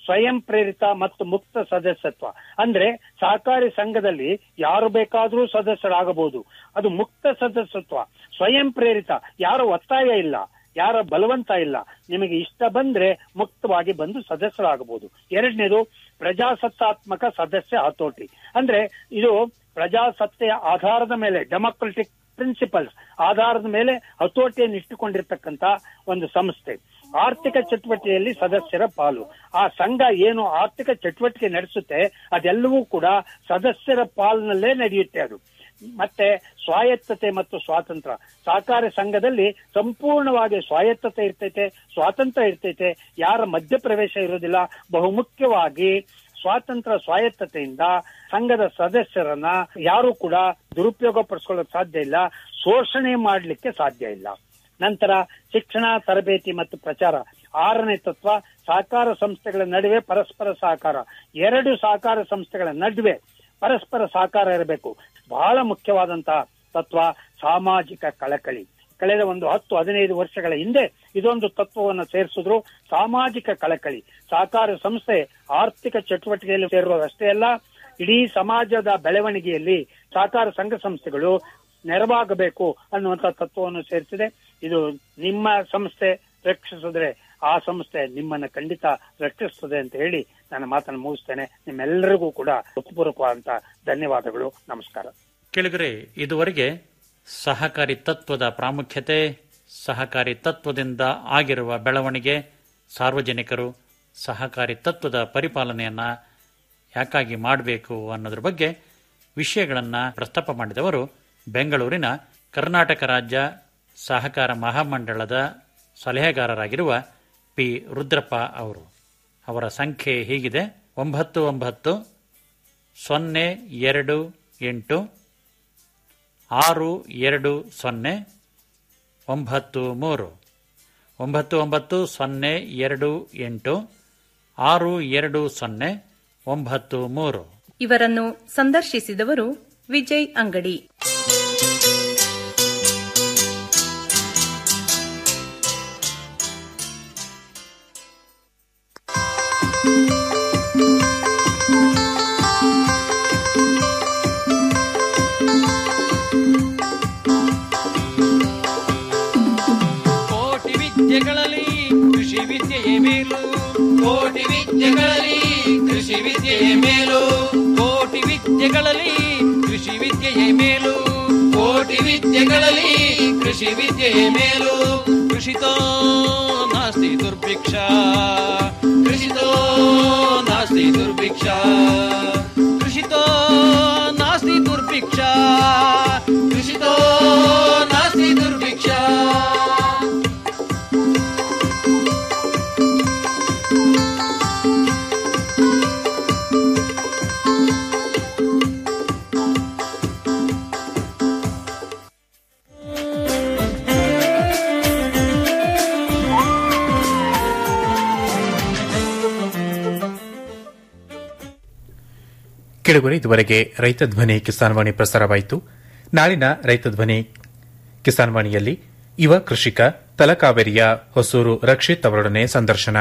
ಸ್ವಯಂ ಪ್ರೇರಿತ ಮತ್ತು ಮುಕ್ತ ಸದಸ್ಯತ್ವ ಅಂದ್ರೆ ಸಹಕಾರಿ ಸಂಘದಲ್ಲಿ ಯಾರು ಬೇಕಾದರೂ ಸದಸ್ಯರಾಗಬಹುದು ಅದು ಮುಕ್ತ ಸದಸ್ಯತ್ವ ಸ್ವಯಂ ಪ್ರೇರಿತ ಯಾರ ಒತ್ತಾಯ ಇಲ್ಲ ಯಾರ ಬಲವಂತ ಇಲ್ಲ ನಿಮಗೆ ಇಷ್ಟ ಬಂದ್ರೆ ಮುಕ್ತವಾಗಿ ಬಂದು ಸದಸ್ಯರಾಗಬಹುದು ಎರಡನೇದು ಪ್ರಜಾಸತ್ತಾತ್ಮಕ ಸದಸ್ಯ ಹತೋಟಿ ಅಂದ್ರೆ ಇದು ಪ್ರಜಾಸತ್ತೆಯ ಆಧಾರದ ಮೇಲೆ ಡೆಮೋಕ್ರೆಟಿಕ್ ಪ್ರಿನ್ಸಿಪಲ್ಸ್ ಆಧಾರದ ಮೇಲೆ ಹತೋಟಿಯನ್ನು ಇಟ್ಟುಕೊಂಡಿರ್ತಕ್ಕಂತ ಒಂದು ಸಂಸ್ಥೆ ಆರ್ಥಿಕ ಚಟುವಟಿಕೆಯಲ್ಲಿ ಸದಸ್ಯರ ಪಾಲು ಆ ಸಂಘ ಏನು ಆರ್ಥಿಕ ಚಟುವಟಿಕೆ ನಡೆಸುತ್ತೆ ಅದೆಲ್ಲವೂ ಕೂಡ ಸದಸ್ಯರ ಪಾಲಿನಲ್ಲೇ ನಡೆಯುತ್ತೆ ಅದು ಮತ್ತೆ ಸ್ವಾಯತ್ತತೆ ಮತ್ತು ಸ್ವಾತಂತ್ರ್ಯ ಸಹಕಾರಿ ಸಂಘದಲ್ಲಿ ಸಂಪೂರ್ಣವಾಗಿ ಸ್ವಾಯತ್ತತೆ ಇರ್ತೈತೆ ಸ್ವಾತಂತ್ರ್ಯ ಇರ್ತೈತೆ ಯಾರ ಮಧ್ಯಪ್ರವೇಶ ಇರೋದಿಲ್ಲ ಬಹುಮುಖ್ಯವಾಗಿ ಸ್ವಾತಂತ್ರ್ಯ ಸ್ವಾಯತ್ತತೆಯಿಂದ ಸಂಘದ ಸದಸ್ಯರನ್ನ ಯಾರು ಕೂಡ ದುರುಪಯೋಗ ಪಡಿಸ್ಕೊಳ್ಳೋಕೆ ಸಾಧ್ಯ ಇಲ್ಲ ಶೋಷಣೆ ಮಾಡಲಿಕ್ಕೆ ಸಾಧ್ಯ ಇಲ್ಲ ನಂತರ ಶಿಕ್ಷಣ ತರಬೇತಿ ಮತ್ತು ಪ್ರಚಾರ ಆರನೇ ತತ್ವ ಸಹಕಾರ ಸಂಸ್ಥೆಗಳ ನಡುವೆ ಪರಸ್ಪರ ಸಹಕಾರ ಎರಡು ಸಹಕಾರ ಸಂಸ್ಥೆಗಳ ನಡುವೆ ಪರಸ್ಪರ ಸಹಕಾರ ಇರಬೇಕು ಬಹಳ ಮುಖ್ಯವಾದಂತಹ ತತ್ವ ಸಾಮಾಜಿಕ ಕಳಕಳಿ ಕಳೆದ ಒಂದು ಹತ್ತು ಹದಿನೈದು ವರ್ಷಗಳ ಹಿಂದೆ ಇದೊಂದು ತತ್ವವನ್ನು ಸೇರಿಸಿದ್ರು ಸಾಮಾಜಿಕ ಕಳಕಳಿ ಸಹಕಾರ ಸಂಸ್ಥೆ ಆರ್ಥಿಕ ಚಟುವಟಿಕೆಯಲ್ಲಿ ಸೇರುವುದಷ್ಟೇ ಅಲ್ಲ ಇಡೀ ಸಮಾಜದ ಬೆಳವಣಿಗೆಯಲ್ಲಿ ಸಹಕಾರ ಸಂಘ ಸಂಸ್ಥೆಗಳು ನೆರವಾಗಬೇಕು ಅನ್ನುವಂತ ತತ್ವವನ್ನು ಸೇರಿಸಿದೆ ಇದು ನಿಮ್ಮ ಸಂಸ್ಥೆ ರಕ್ಷಿಸಿದ್ರೆ ಆ ಸಂಸ್ಥೆ ನಿಮ್ಮನ್ನ ಖಂಡಿತ ರಕ್ಷಿಸ್ತದೆ ಅಂತ ಹೇಳಿ ನನ್ನ ಮಾತನ್ನು ಮುಗಿಸ್ತೇನೆ ನಿಮ್ಮೆಲ್ಲರಿಗೂ ಕೂಡ ಹೃತ್ಪೂರ್ವಕವಾದಂತ ಧನ್ಯವಾದಗಳು ನಮಸ್ಕಾರ ಕೆಳಗರೆ ಇದುವರೆಗೆ ಸಹಕಾರಿ ತತ್ವದ ಪ್ರಾಮುಖ್ಯತೆ ಸಹಕಾರಿ ತತ್ವದಿಂದ ಆಗಿರುವ ಬೆಳವಣಿಗೆ ಸಾರ್ವಜನಿಕರು ಸಹಕಾರಿ ತತ್ವದ ಪರಿಪಾಲನೆಯನ್ನ ಯಾಕಾಗಿ ಮಾಡಬೇಕು ಅನ್ನೋದ್ರ ಬಗ್ಗೆ ವಿಷಯಗಳನ್ನು ಪ್ರಸ್ತಾಪ ಮಾಡಿದವರು ಬೆಂಗಳೂರಿನ ಕರ್ನಾಟಕ ರಾಜ್ಯ ಸಹಕಾರ ಮಹಾಮಂಡಳದ ಸಲಹೆಗಾರರಾಗಿರುವ ಪಿ ರುದ್ರಪ್ಪ ಅವರು ಅವರ ಸಂಖ್ಯೆ ಹೀಗಿದೆ ಒಂಬತ್ತು ಒಂಬತ್ತು ಸೊನ್ನೆ ಎರಡು ಎಂಟು ಆರು ಎರಡು ಸೊನ್ನೆ ಒಂಬತ್ತು ಮೂರು ಒಂಬತ್ತು ಒಂಬತ್ತು ಸೊನ್ನೆ ಎರಡು ಎಂಟು ಆರು ಎರಡು ಸೊನ್ನೆ ಒಂಬತ್ತು ಮೂರು ಇವರನ್ನು ಸಂದರ್ಶಿಸಿದವರು ವಿಜಯ್ ಅಂಗಡಿ ಕೋಟಿ ವಿದ್ಯೆಗಳಲ್ಲಿ ಕೃಷಿ ವಿದ್ಯೆಯೇ ಮೇಲು ಕೋಟಿ ವಿದ್ಯೆಗಳಲ್ಲಿ ಕೃಷಿ ವಿದ್ಯೆಯೇ ಮೇಲು ಕೋಟಿ ವಿದ್ಯೆಗಳಲ್ಲಿ ಕೃಷಿ ವಿದ್ಯೆಯೇ ಮೇಲು ಕೋಟಿ ವಿದ್ಯೆಗಳಲ್ಲಿ ಕೃಷಿ ವಿದ್ಯೆಯೇ ಮೇಲು ಕೃಷಿತೋ ನಾಸ್ತಿ ದುರ್ಭಿಕ್ಷ ಕೃಷಿತೋ ನಾಸ್ತಿ ದುರ್ಭಿಕ್ಷ ಕೃಷಿತೋ ನಾಸ್ತಿ ದುರ್ಭಿಕ್ಷ ಕೃಷಿತೋ ನಾಸ್ತಿ ದುರ್ಭಿಕ್ಷ ಕೆಳಗುರೆ ಇದುವರೆಗೆ ರೈತ ಧ್ವನಿ ಕಿಸಾನ್ ವಾಣಿ ಪ್ರಸಾರವಾಯಿತು ನಾಳಿನ ರೈತ ಧ್ವನಿ ಕಿಸಾನ್ ವಾಣಿಯಲ್ಲಿ ಯುವ ಕೃಷಿಕ ತಲಕಾವೇರಿಯ ಹೊಸೂರು ರಕ್ಷಿತ್ ಅವರೊಡನೆ ಸಂದರ್ಶನ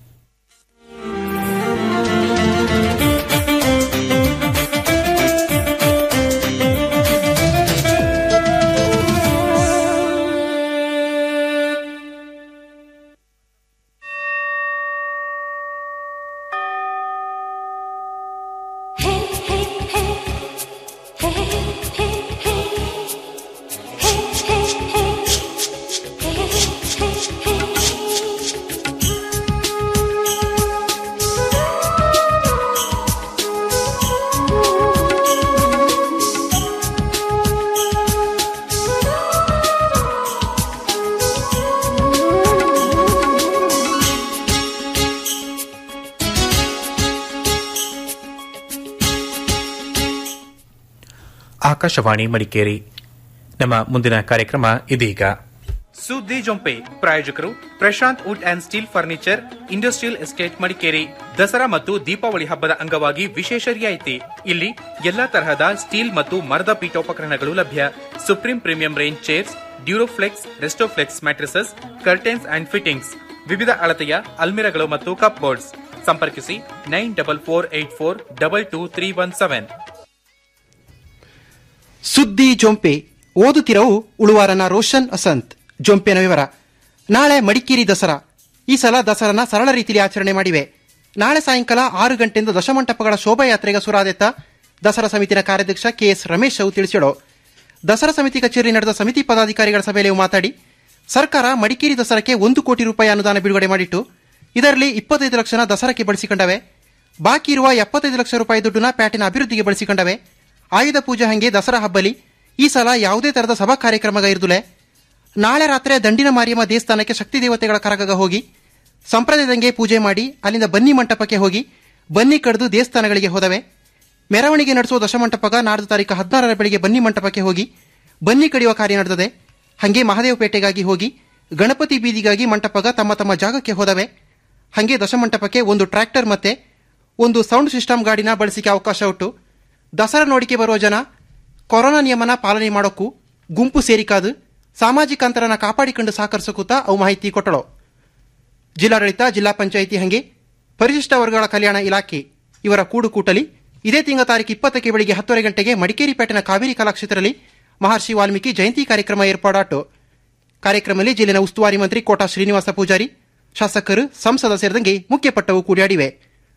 ಆಕಾಶವಾಣಿ ಮಡಿಕೇರಿ ನಮ್ಮ ಮುಂದಿನ ಕಾರ್ಯಕ್ರಮ ಇದೀಗ ಸುದ್ದಿ ಜೊಂಪೆ ಪ್ರಾಯೋಜಕರು Prashant wood and steel furniture industrial estate Madikeri Dasara ಮತ್ತು ದೀಪಾವಳಿ ಹಬ್ಬದ ಅಂಗವಾಗಿ ವಿಶೇಷ ರಿಯಾಯಿತಿ ಇಲ್ಲಿ ಎಲ್ಲಾ ತರಹದ ಸ್ಟೀಲ್ ಮತ್ತು ಮರದ ಪೀಠೋಪಕರಣಗಳು ಲಭ್ಯ supreme premium range chairs Duroflex Restoflex mattresses curtains and fittings ವಿವಿಧ ಅಳತೆಯ ಅಲ್ಮಿರಗಳು ಮತ್ತು ಕಪ್ ಬೋರ್ಡ್ಸ್ ಸಂಪರ್ಕಿಸಿ nine double four eight four double two three one seven ಸುದ್ದಿ ಜೊಂಪೆ ಓದುತ್ತಿರವು ಉಳುವಾರನ ರೋಷನ್ ಅಸಂತ್ ಜೊಂಪೆನ ವಿವರ ನಾಳೆ ಮಡಿಕೇರಿ ದಸರಾ ಈ ಸಲ ದಸರಾನ ಸರಳ ರೀತಿಯಲ್ಲಿ ಆಚರಣೆ ಮಾಡಿವೆ ನಾಳೆ ಸಾಯಂಕಾಲ ಆರು ಗಂಟೆಯಿಂದ ದಶಮಂಟಪಗಳ ಶೋಭಾಯಾತ್ರೆಗೆ ಸುರಾದೆತ್ತ ದಸರಾ ಸಮಿತಿನ ಕಾರ್ಯಾಧ್ಯಕ್ಷ ಕೆಎಸ್ ರಮೇಶ್ ಅವು ತಿಳಿಸಿದರು ದಸರಾ ಸಮಿತಿ ಕಚೇರಿ ನಡೆದ ಸಮಿತಿ ಪದಾಧಿಕಾರಿಗಳ ಸಭೆಯಲ್ಲಿ ಅವು ಮಾತಾಡಿ ಸರ್ಕಾರ ಮಡಿಕೇರಿ ದಸರಾಕ್ಕೆ ಒಂದು ಕೋಟಿ ರೂಪಾಯಿ ಅನುದಾನ ಬಿಡುಗಡೆ ಮಾಡಿಟ್ಟು ಇದರಲ್ಲಿ ಇಪ್ಪತ್ತೈದು ಲಕ್ಷನ ದಸರಾಕ್ಕೆ ಬಳಸಿಕೊಂಡವೆ ಬಾಕಿ ಇರುವ ಎಪ್ಪತ್ತೈದು ಲಕ್ಷ ರೂಪಾಯಿ ದುಡ್ಡನ್ನ ಪ್ಯಾಟಿನ ಅಭಿವೃದ್ಧಿಗೆ ಬಳಸಿಕೊಂಡವೆ ಆಯುಧ ಪೂಜೆ ಹಂಗೆ ದಸರಾ ಹಬ್ಬಲಿ ಈ ಸಲ ಯಾವುದೇ ತರದ ಸಭಾ ಕಾರ್ಯಕ್ರಮಗ ಇರುದುಲೆ ನಾಳೆ ರಾತ್ರಿ ದಂಡಿನ ಮಾರಿಯಮ್ಮ ದೇವಸ್ಥಾನಕ್ಕೆ ಶಕ್ತಿ ದೇವತೆಗಳ ಕರಗಗ ಹೋಗಿ ಸಂಪ್ರದಾಯದಂಗೆ ಪೂಜೆ ಮಾಡಿ ಅಲ್ಲಿಂದ ಬನ್ನಿ ಮಂಟಪಕ್ಕೆ ಹೋಗಿ ಬನ್ನಿ ಕಡ್ದು ದೇವಸ್ಥಾನಗಳಿಗೆ ಹೋದವೆ ಮೆರವಣಿಗೆ ನಡೆಸುವ ದಶಮಂಟಪಗ ನಾಡ್ದು ತಾರೀಕು ಹದಿನಾರರ ಬೆಳಿಗ್ಗೆ ಬನ್ನಿ ಮಂಟಪಕ್ಕೆ ಹೋಗಿ ಬನ್ನಿ ಕಡಿಯುವ ಕಾರ್ಯ ನಡೆದದೆ ಹಂಗೆ ಮಹಾದೇವಪೇಟೆಗಾಗಿ ಹೋಗಿ ಗಣಪತಿ ಬೀದಿಗಾಗಿ ಮಂಟಪಗ ತಮ್ಮ ತಮ್ಮ ಜಾಗಕ್ಕೆ ಹೋದವೆ ಹಂಗೆ ದಶಮಂಟಪಕ್ಕೆ ಒಂದು ಟ್ರ್ಯಾಕ್ಟರ್ ಮತ್ತೆ ಒಂದು ಸೌಂಡ್ ಸಿಸ್ಟಮ್ ಗಾಡಿನ ಬಳಸಿಕೆ ಅವಕಾಶ ಉಂಟು ದಸರಾ ನೋಡಿಕೆ ಬರುವ ಜನ ಕೊರೋನಾ ನಿಯಮನ ಪಾಲನೆ ಮಾಡೋಕ್ಕೂ ಗುಂಪು ಸೇರಿಕಾದು ಸಾಮಾಜಿಕ ಅಂತರನ ಕಾಪಾಡಿಕೊಂಡು ಸಹಕರಿಸಕೂತ ಅವು ಮಾಹಿತಿ ಕೊಟ್ಟಳು ಜಿಲ್ಲಾಡಳಿತ ಜಿಲ್ಲಾ ಪಂಚಾಯಿತಿ ಹಂಗೆ ಪರಿಶಿಷ್ಟ ವರ್ಗಗಳ ಕಲ್ಯಾಣ ಇಲಾಖೆ ಇವರ ಕೂಡುಕೂಟಲಿ ಇದೇ ತಿಂಗಳ ತಾರೀಕು ಇಪ್ಪತ್ತಕ್ಕೆ ಬೆಳಿಗ್ಗೆ ಹತ್ತುವರೆ ಗಂಟೆಗೆ ಮಡಿಕೇರಿ ಪೇಟೆನ ಕಾವೇರಿ ಕಲಾಕ್ಷೇತ್ರದಲ್ಲಿ ಮಹರ್ಷಿ ವಾಲ್ಮೀಕಿ ಜಯಂತಿ ಕಾರ್ಯಕ್ರಮ ಏರ್ಪಾಡಾಟು ಕಾರ್ಯಕ್ರಮದಲ್ಲಿ ಜಿಲ್ಲೆನ ಉಸ್ತುವಾರಿ ಮಂತ್ರಿ ಕೋಟಾ ಶ್ರೀನಿವಾಸ ಪೂಜಾರಿ ಶಾಸಕರು ಸಂಸದ ಸೇರಿದಂಗೆ ಮುಖ್ಯಪಟ್ಟವು ಕೂಡಿಯಾಡಿವೆ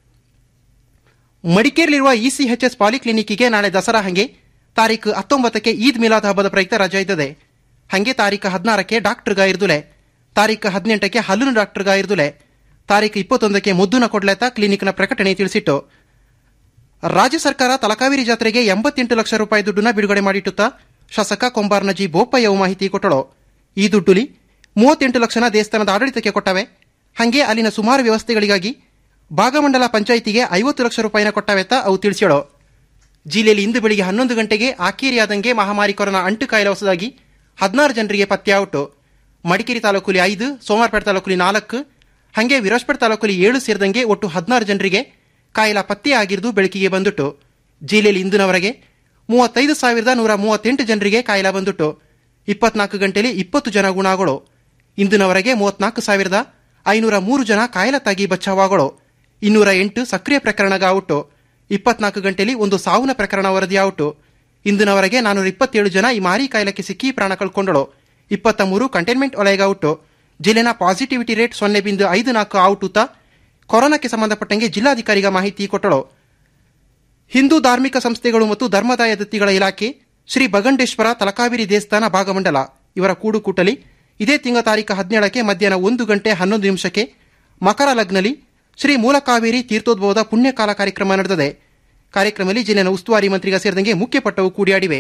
ಮಡಿಕೇರಿಯಲ್ಲಿರುವ ಇಸಿಎಚ್ಎಸ್ ಪಾಲಿಕ್ಲಿನಿಕ್ಗೆ ನಾಳೆ ದಸರಾ ಹಂಗೆ ತಾರೀಕು ಹತ್ತೊಂಬತ್ತಕ್ಕೆ ಈದ್ ಮಿಲಾದ್ ಹಬ್ಬದ ಪ್ರಯುಕ್ತ ರಜೆ ಇದ್ದದೆ ಹಂಗೆ ತಾರೀಕು ಹದಿನಾರಕ್ಕೆ ಡಾಕ್ಟರ್ಗ ಇರ್ದುಲೆ ತಾರೀಕು ಹದಿನೆಂಟಕ್ಕೆ ಹಲ್ಲುನ ಡಾಕ್ಟರ್ಗ ಇರ್ದುಲೆ ತಾರೀಕು ಇಪ್ಪತ್ತೊಂದಕ್ಕೆ ಮುದ್ದುನ ಕೊಡ್ಲೆತ ಕ್ಲಿನಿಕ್ನ ಪ್ರಕಟಣೆ ತಿಳಿಸಿಟ್ಟು ರಾಜ್ಯ ಸರ್ಕಾರ ತಲಕಾವೇರಿ ಜಾತ್ರೆಗೆ ಎಂಬತ್ತೆಂಟು ಲಕ್ಷ ರೂಪಾಯಿ ದುಡ್ಡನ್ನ ಬಿಡುಗಡೆ ಮಾಡಿಟ್ಟುತ್ತಾ ಶಾಸಕ ಕೊಂಬಾರ್ನಜಿ ಬೋಪಯ್ಯವು ಮಾಹಿತಿ ಕೊಟ್ಟಳು ಈ ದುಡ್ಡುಲಿ ಮೂವತ್ತೆಂಟು ಲಕ್ಷನ ದೇವಸ್ಥಾನದ ಆಡಳಿತಕ್ಕೆ ಕೊಟ್ಟವೆ ಹಂಗೆ ಅಲ್ಲಿನ ಸುಮಾರು ವ್ಯವಸ್ಥೆಗಳಿಗಾಗಿ ಭಾಗಮಂಡಲ ಪಂಚಾಯಿತಿಗೆ ಐವತ್ತು ಲಕ್ಷ ರೂಪಾಯಿನ ಕೊಟ್ಟವೆತ್ತ ಅವು ತಿಳಿಸ್ಯಳು ಜಿಲ್ಲೆಯಲ್ಲಿ ಇಂದು ಬೆಳಿಗ್ಗೆ ಹನ್ನೊಂದು ಗಂಟೆಗೆ ಆಕೇರಿಯಾದಂಗೆ ಮಹಾಮಾರಿ ಕೊರೋನಾ ಅಂಟು ಕಾಯಿಲೆ ಹೊಸದಾಗಿ ಹದಿನಾರು ಜನರಿಗೆ ಪತ್ತೆಯಾವುಟು ಮಡಿಕೇರಿ ತಾಲೂಕುಲಿ ಐದು ಸೋಮವಾರಪೇಟೆ ತಾಲೂಕುಲಿ ನಾಲ್ಕು ಹಂಗೆ ವಿರಾಜಪೇಟೆ ತಾಲೂಕುಲಿ ಏಳು ಸೇರಿದಂಗೆ ಒಟ್ಟು ಹದಿನಾರು ಜನರಿಗೆ ಕಾಯಿಲೆ ಪತ್ತೆಯಾಗಿರುವುದು ಬೆಳಕಿಗೆ ಬಂದುಟ್ಟು ಜಿಲ್ಲೆಯಲ್ಲಿ ಇಂದಿನವರೆಗೆ ಮೂವತ್ತೈದು ಸಾವಿರದ ನೂರ ಮೂವತ್ತೆಂಟು ಜನರಿಗೆ ಕಾಯಿಲೆ ಬಂದುಟ್ಟು ಇಪ್ಪತ್ನಾಲ್ಕು ಗಂಟೆಯಲ್ಲಿ ಇಪ್ಪತ್ತು ಜನ ಗುಣಗಳು ಇಂದಿನವರೆಗೆ ಮೂವತ್ನಾಲ್ಕು ಸಾವಿರದ ಐನೂರ ಮೂರು ಜನ ಕಾಯಿಲೆ ತಾಗಿ ಬಚಾವಾಗಳು ಇನ್ನೂರ ಎಂಟು ಸಕ್ರಿಯ ಪ್ರಕರಣಗಾವುಟ್ಟು ಇಪ್ಪತ್ನಾಲ್ಕು ಗಂಟೆಯಲ್ಲಿ ಒಂದು ಸಾವಿನ ಪ್ರಕರಣ ವರದಿಯಾವುಟು ಇಂದಿನವರೆಗೆ ನಾನೂರ ಇಪ್ಪತ್ತೇಳು ಜನ ಈ ಮಾರಿ ಕಾಯಿಲೆಗೆ ಸಿಕ್ಕಿ ಪ್ರಾಣ ಕಳ್ಕೊಂಡಳು ಇಪ್ಪತ್ತ ಮೂರು ಕಂಟೈನ್ಮೆಂಟ್ ವಲಯಗಾವುಟು ಜಿಲ್ಲೆನ ಪಾಸಿಟಿವಿಟಿ ರೇಟ್ ಸೊನ್ನೆ ಬಿಂದು ಐದು ನಾಲ್ಕು ಔಟುತ್ತ ಕೊರೋನಾಕ್ಕೆ ಸಂಬಂಧಪಟ್ಟಂಗೆ ಜಿಲ್ಲಾಧಿಕಾರಿಗ ಮಾಹಿತಿ ಕೊಟ್ಟಳು ಹಿಂದೂ ಧಾರ್ಮಿಕ ಸಂಸ್ಥೆಗಳು ಮತ್ತು ಧರ್ಮದಾಯ ದತ್ತಿಗಳ ಇಲಾಖೆ ಶ್ರೀ ಬಗಂಡೇಶ್ವರ ತಲಕಾವೇರಿ ದೇವಸ್ಥಾನ ಭಾಗಮಂಡಲ ಇವರ ಕೂಡುಕೂಟಲಿ ಇದೇ ತಿಂಗಳ ತಾರೀಕು ಹದಿನೇಳಕ್ಕೆ ಮಧ್ಯಾಹ್ನ ಒಂದು ಗಂಟೆ ಹನ್ನೊಂದು ನಿಮಿಷಕ್ಕೆ ಮಕರ ಲಗ್ನಲಿ ಶ್ರೀ ಮೂಲಕಾವೇರಿ ತೀರ್ಥೋದ್ಭವದ ಪುಣ್ಯಕಾಲ ಕಾರ್ಯಕ್ರಮ ನಡೆದಿದೆ ಕಾರ್ಯಕ್ರಮದಲ್ಲಿ ಜಿಲ್ಲೆನ ಉಸ್ತುವಾರಿ ಮಂತ್ರಿಗ ಸೇರಿದಂಗೆ ಮುಖ್ಯಪಟ್ಟವು ಕೂಡಿಯಾಡಿವೆ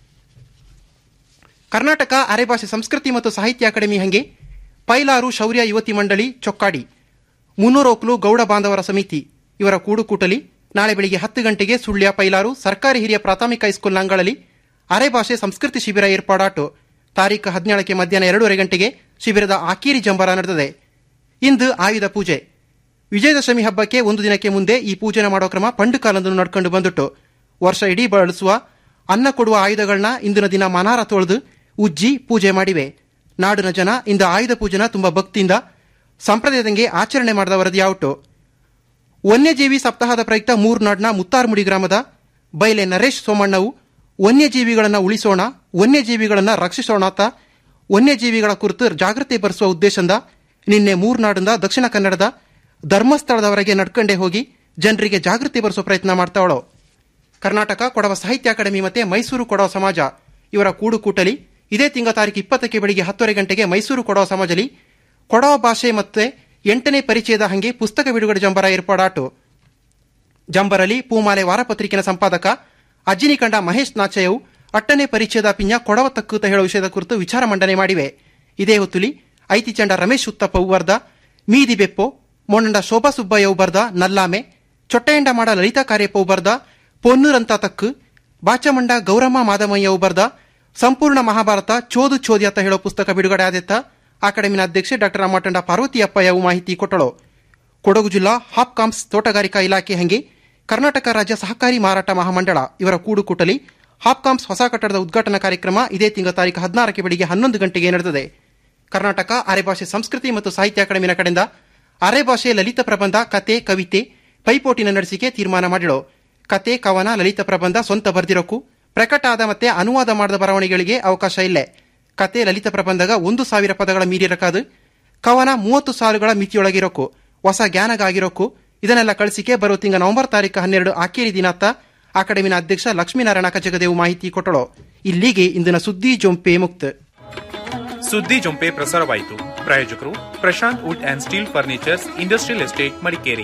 ಕರ್ನಾಟಕ ಅರೆಭಾಷೆ ಸಂಸ್ಕೃತಿ ಮತ್ತು ಸಾಹಿತ್ಯ ಅಕಾಡೆಮಿ ಹಂಗೆ ಪೈಲಾರು ಶೌರ್ಯ ಯುವತಿ ಮಂಡಳಿ ಚೊಕ್ಕಾಡಿ ಮುನ್ನೂರೋಕ್ಲು ಗೌಡ ಬಾಂಧವರ ಸಮಿತಿ ಇವರ ಕೂಡುಕೂಟಲಿ ನಾಳೆ ಬೆಳಿಗ್ಗೆ ಹತ್ತು ಗಂಟೆಗೆ ಸುಳ್ಯ ಪೈಲಾರು ಸರ್ಕಾರಿ ಹಿರಿಯ ಪ್ರಾಥಮಿಕ ಹೈಸ್ಕೂಲ್ ಅಂಗಳಲ್ಲಿ ಅರೆಭಾಷೆ ಸಂಸ್ಕೃತಿ ಶಿಬಿರ ಏರ್ಪಾಡಾಟು ತಾರೀಕು ಹದಿನೇಳಕ್ಕೆ ಮಧ್ಯಾಹ್ನ ಎರಡೂವರೆ ಗಂಟೆಗೆ ಶಿಬಿರದ ಆಕೇರಿ ಜಂಬರ ನಡೆದಿದೆ ಇಂದು ಆಯುಧ ಪೂಜೆ ವಿಜಯದಶಮಿ ಹಬ್ಬಕ್ಕೆ ಒಂದು ದಿನಕ್ಕೆ ಮುಂದೆ ಈ ಪೂಜೆನ ಮಾಡೋ ಕ್ರಮ ಪಂಡು ಕಾಲದಲ್ಲಿ ನಡ್ಕೊಂಡು ಬಂದುಟ್ಟು ವರ್ಷ ಇಡೀ ಬಳಸುವ ಅನ್ನ ಕೊಡುವ ಆಯುಧಗಳನ್ನ ಇಂದಿನ ದಿನ ಮನಾರ ತೊಳೆದು ಉಜ್ಜಿ ಪೂಜೆ ಮಾಡಿವೆ ನಾಡಿನ ಜನ ಇಂದು ಆಯುಧ ಪೂಜೆನ ತುಂಬಾ ಭಕ್ತಿಯಿಂದ ಸಂಪ್ರದಾಯದಂಗೆ ಆಚರಣೆ ಮಾಡಿದ ವರದಿಯಾವುಟು ವನ್ಯಜೀವಿ ಸಪ್ತಾಹದ ಪ್ರಯುಕ್ತ ಮೂರ್ನಾಡ್ನ ಮುತ್ತಾರ್ಮುಡಿ ಗ್ರಾಮದ ಬೈಲೆ ನರೇಶ್ ಸೋಮಣ್ಣವು ವನ್ಯಜೀವಿಗಳನ್ನು ಉಳಿಸೋಣ ವನ್ಯಜೀವಿಗಳನ್ನು ರಕ್ಷಿಸೋಣ ಅಂತ ವನ್ಯಜೀವಿಗಳ ಕುರಿತು ಜಾಗೃತಿ ಬರೆಸುವ ಉದ್ದೇಶದಿಂದ ನಿನ್ನೆ ಮೂರ್ನಾಡಿಂದ ದಕ್ಷಿಣ ಕನ್ನಡದ ಧರ್ಮಸ್ಥಳದವರೆಗೆ ನಡ್ಕೊಂಡೇ ಹೋಗಿ ಜನರಿಗೆ ಜಾಗೃತಿ ಬರೆಸುವ ಪ್ರಯತ್ನ ಮಾಡ್ತಾವಳು ಕರ್ನಾಟಕ ಕೊಡವ ಸಾಹಿತ್ಯ ಅಕಾಡೆಮಿ ಮತ್ತೆ ಮೈಸೂರು ಕೊಡವ ಸಮಾಜ ಇವರ ಕೂಡುಕೂಟಲಿ ಇದೇ ತಿಂಗಳ ತಾರೀಕು ಇಪ್ಪತ್ತಕ್ಕೆ ಬೆಳಿಗ್ಗೆ ಹತ್ತುವರೆ ಗಂಟೆಗೆ ಮೈಸೂರು ಕೊಡವ ಸಮಾಜಲಿ ಕೊಡವ ಭಾಷೆ ಮತ್ತೆ ಎಂಟನೇ ಪರಿಚಯದ ಹಂಗೆ ಪುಸ್ತಕ ಬಿಡುಗಡೆ ಜಂಬರ ಏರ್ಪಾಡಾಟು ಜಂಬರಲಿ ಪೂಮಾಲೆ ವಾರಪತ್ರಿಕೆನ ಸಂಪಾದಕ ಅಜ್ಜಿನಿಕಂಡ ಮಹೇಶ್ ನಾಚಯವು ಅಟ್ಟನೇ ಪರಿಚಯದ ಪಿಂಜ ಕೊಡವ ತಕ್ಕೂತ ಹೇಳುವ ವಿಷಯದ ಕುರಿತು ವಿಚಾರ ಮಂಡನೆ ಮಾಡಿವೆ ಇದೇ ಹೊತ್ತುಲಿ ಐತಿಚಂಡ ರಮೇಶ್ ಉತ್ತಪ್ಪವು ಬರ್ದ ಮೀದಿ ಬೆಪ್ಪೋ ಮೊಂಡ ಶೋಭಾ ಸುಬ್ಬಯ್ಯವು ಬರ್ದ ನಲ್ಲಾಮೆ ಚೊಟ್ಟೆಯಂಡ ಮಾಡ ಲಲಿತಾ ಕಾರ್ಯಪ್ಪವು ಬರ್ದ ಪೊನ್ನೂರಂತ ತಕ್ಕು ಬಾಚಮಂಡ ಗೌರಮ್ಮ ಮಾದಮಯ್ಯವು ಬರ್ದ ಸಂಪೂರ್ಣ ಮಹಾಭಾರತ ಚೋದು ಚೋದಿ ಅಂತ ಹೇಳೋ ಪುಸ್ತಕ ಬಿಡುಗಡೆ ಆದೆತ್ತ ಅಕಾಡೆಮಿನ ಅಧ್ಯಕ್ಷೆ ಡಾಕ್ಟರ್ ಅಮ್ಮಟಂಡ ಪಾರ್ವತಿ ಅಪ್ಪಯ್ಯವು ಮಾಹಿತಿ ಕೊಟ್ಟಳು ಕೊಡಗು ಜಿಲ್ಲಾ ಹಾಪ್ಕಾಮ್ಸ್ ತೋಟಗಾರಿಕಾ ಇಲಾಖೆ ಹಂಗೆ ಕರ್ನಾಟಕ ರಾಜ್ಯ ಸಹಕಾರಿ ಮಾರಾಟ ಮಹಾಮಂಡಳ ಇವರ ಕೂಡುಕೂಟಲಿ ಹಾಪ್ಕಾಮ್ಸ್ ಹೊಸ ಕಟ್ಟಡದ ಉದ್ಘಾಟನಾ ಕಾರ್ಯಕ್ರಮ ಇದೇ ತಿಂಗಳ ತಾರೀಕು ಹದಿನಾರಕ್ಕೆ ಬೆಳಿಗ್ಗೆ ಹನ್ನೊಂದು ಗಂಟೆಗೆ ನಡೆದಿದೆ ಕರ್ನಾಟಕ ಅರೆಭಾಷೆ ಸಂಸ್ಕೃತಿ ಮತ್ತು ಸಾಹಿತ್ಯ ಅಕಾಡೆಮಿನ ಕಡೆಯಿಂದ ಅರೆ ಭಾಷೆ ಲಲಿತ ಪ್ರಬಂಧ ಕತೆ ಕವಿತೆ ಪೈಪೋಟಿನ ನಡೆಸಿಕೆ ತೀರ್ಮಾನ ಮಾಡಿಳು ಕತೆ ಕವನ ಲಲಿತ ಪ್ರಬಂಧ ಸ್ವಂತ ಬರ್ದಿರೋಕು ಪ್ರಕಟ ಆದ ಮತ್ತೆ ಅನುವಾದ ಮಾಡಿದ ಬರವಣಿಗೆಗಳಿಗೆ ಅವಕಾಶ ಇಲ್ಲ ಕತೆ ಲಲಿತ ಪ್ರಬಂಧಗ ಒಂದು ಸಾವಿರ ಪದಗಳ ಮೀರಿರಕಾದು ಕವನ ಮೂವತ್ತು ಸಾಲುಗಳ ಮಿತಿಯೊಳಗಿರೋಕು ಹೊಸ ಜ್ಞಾನಗ ಆಗಿರೋಕು ಇದನ್ನೆಲ್ಲ ಕಳಿಸಿಕೆ ಬರೋ ತಿಂಗ ನವೆಂಬರ್ ತಾರೀಕು ಹನ್ನೆರಡು ಆಕೇರಿ ದಿನಾತ್ತ ಅಕಾಡೆಮಿನ ಅಧ್ಯಕ್ಷ ಲಕ್ಷ್ಮೀನಾರಾಯಣ ಕಜಗದೇವು ಮಾಹಿತಿ ಕೊಟ್ಟಳು ಇಲ್ಲಿಗೆ ಇಂದಿನ ಸುದ್ದಿ ಜೊಂಪೆ ಮುಕ್ತ ಸುದ್ದಿ ಜೊಂಪೆ ಪ್ರಸಾರವಾಯಿತು ಪ್ರಾಯೋಜಕರು Prashant wood and steel furnitures industrial estate Madikeri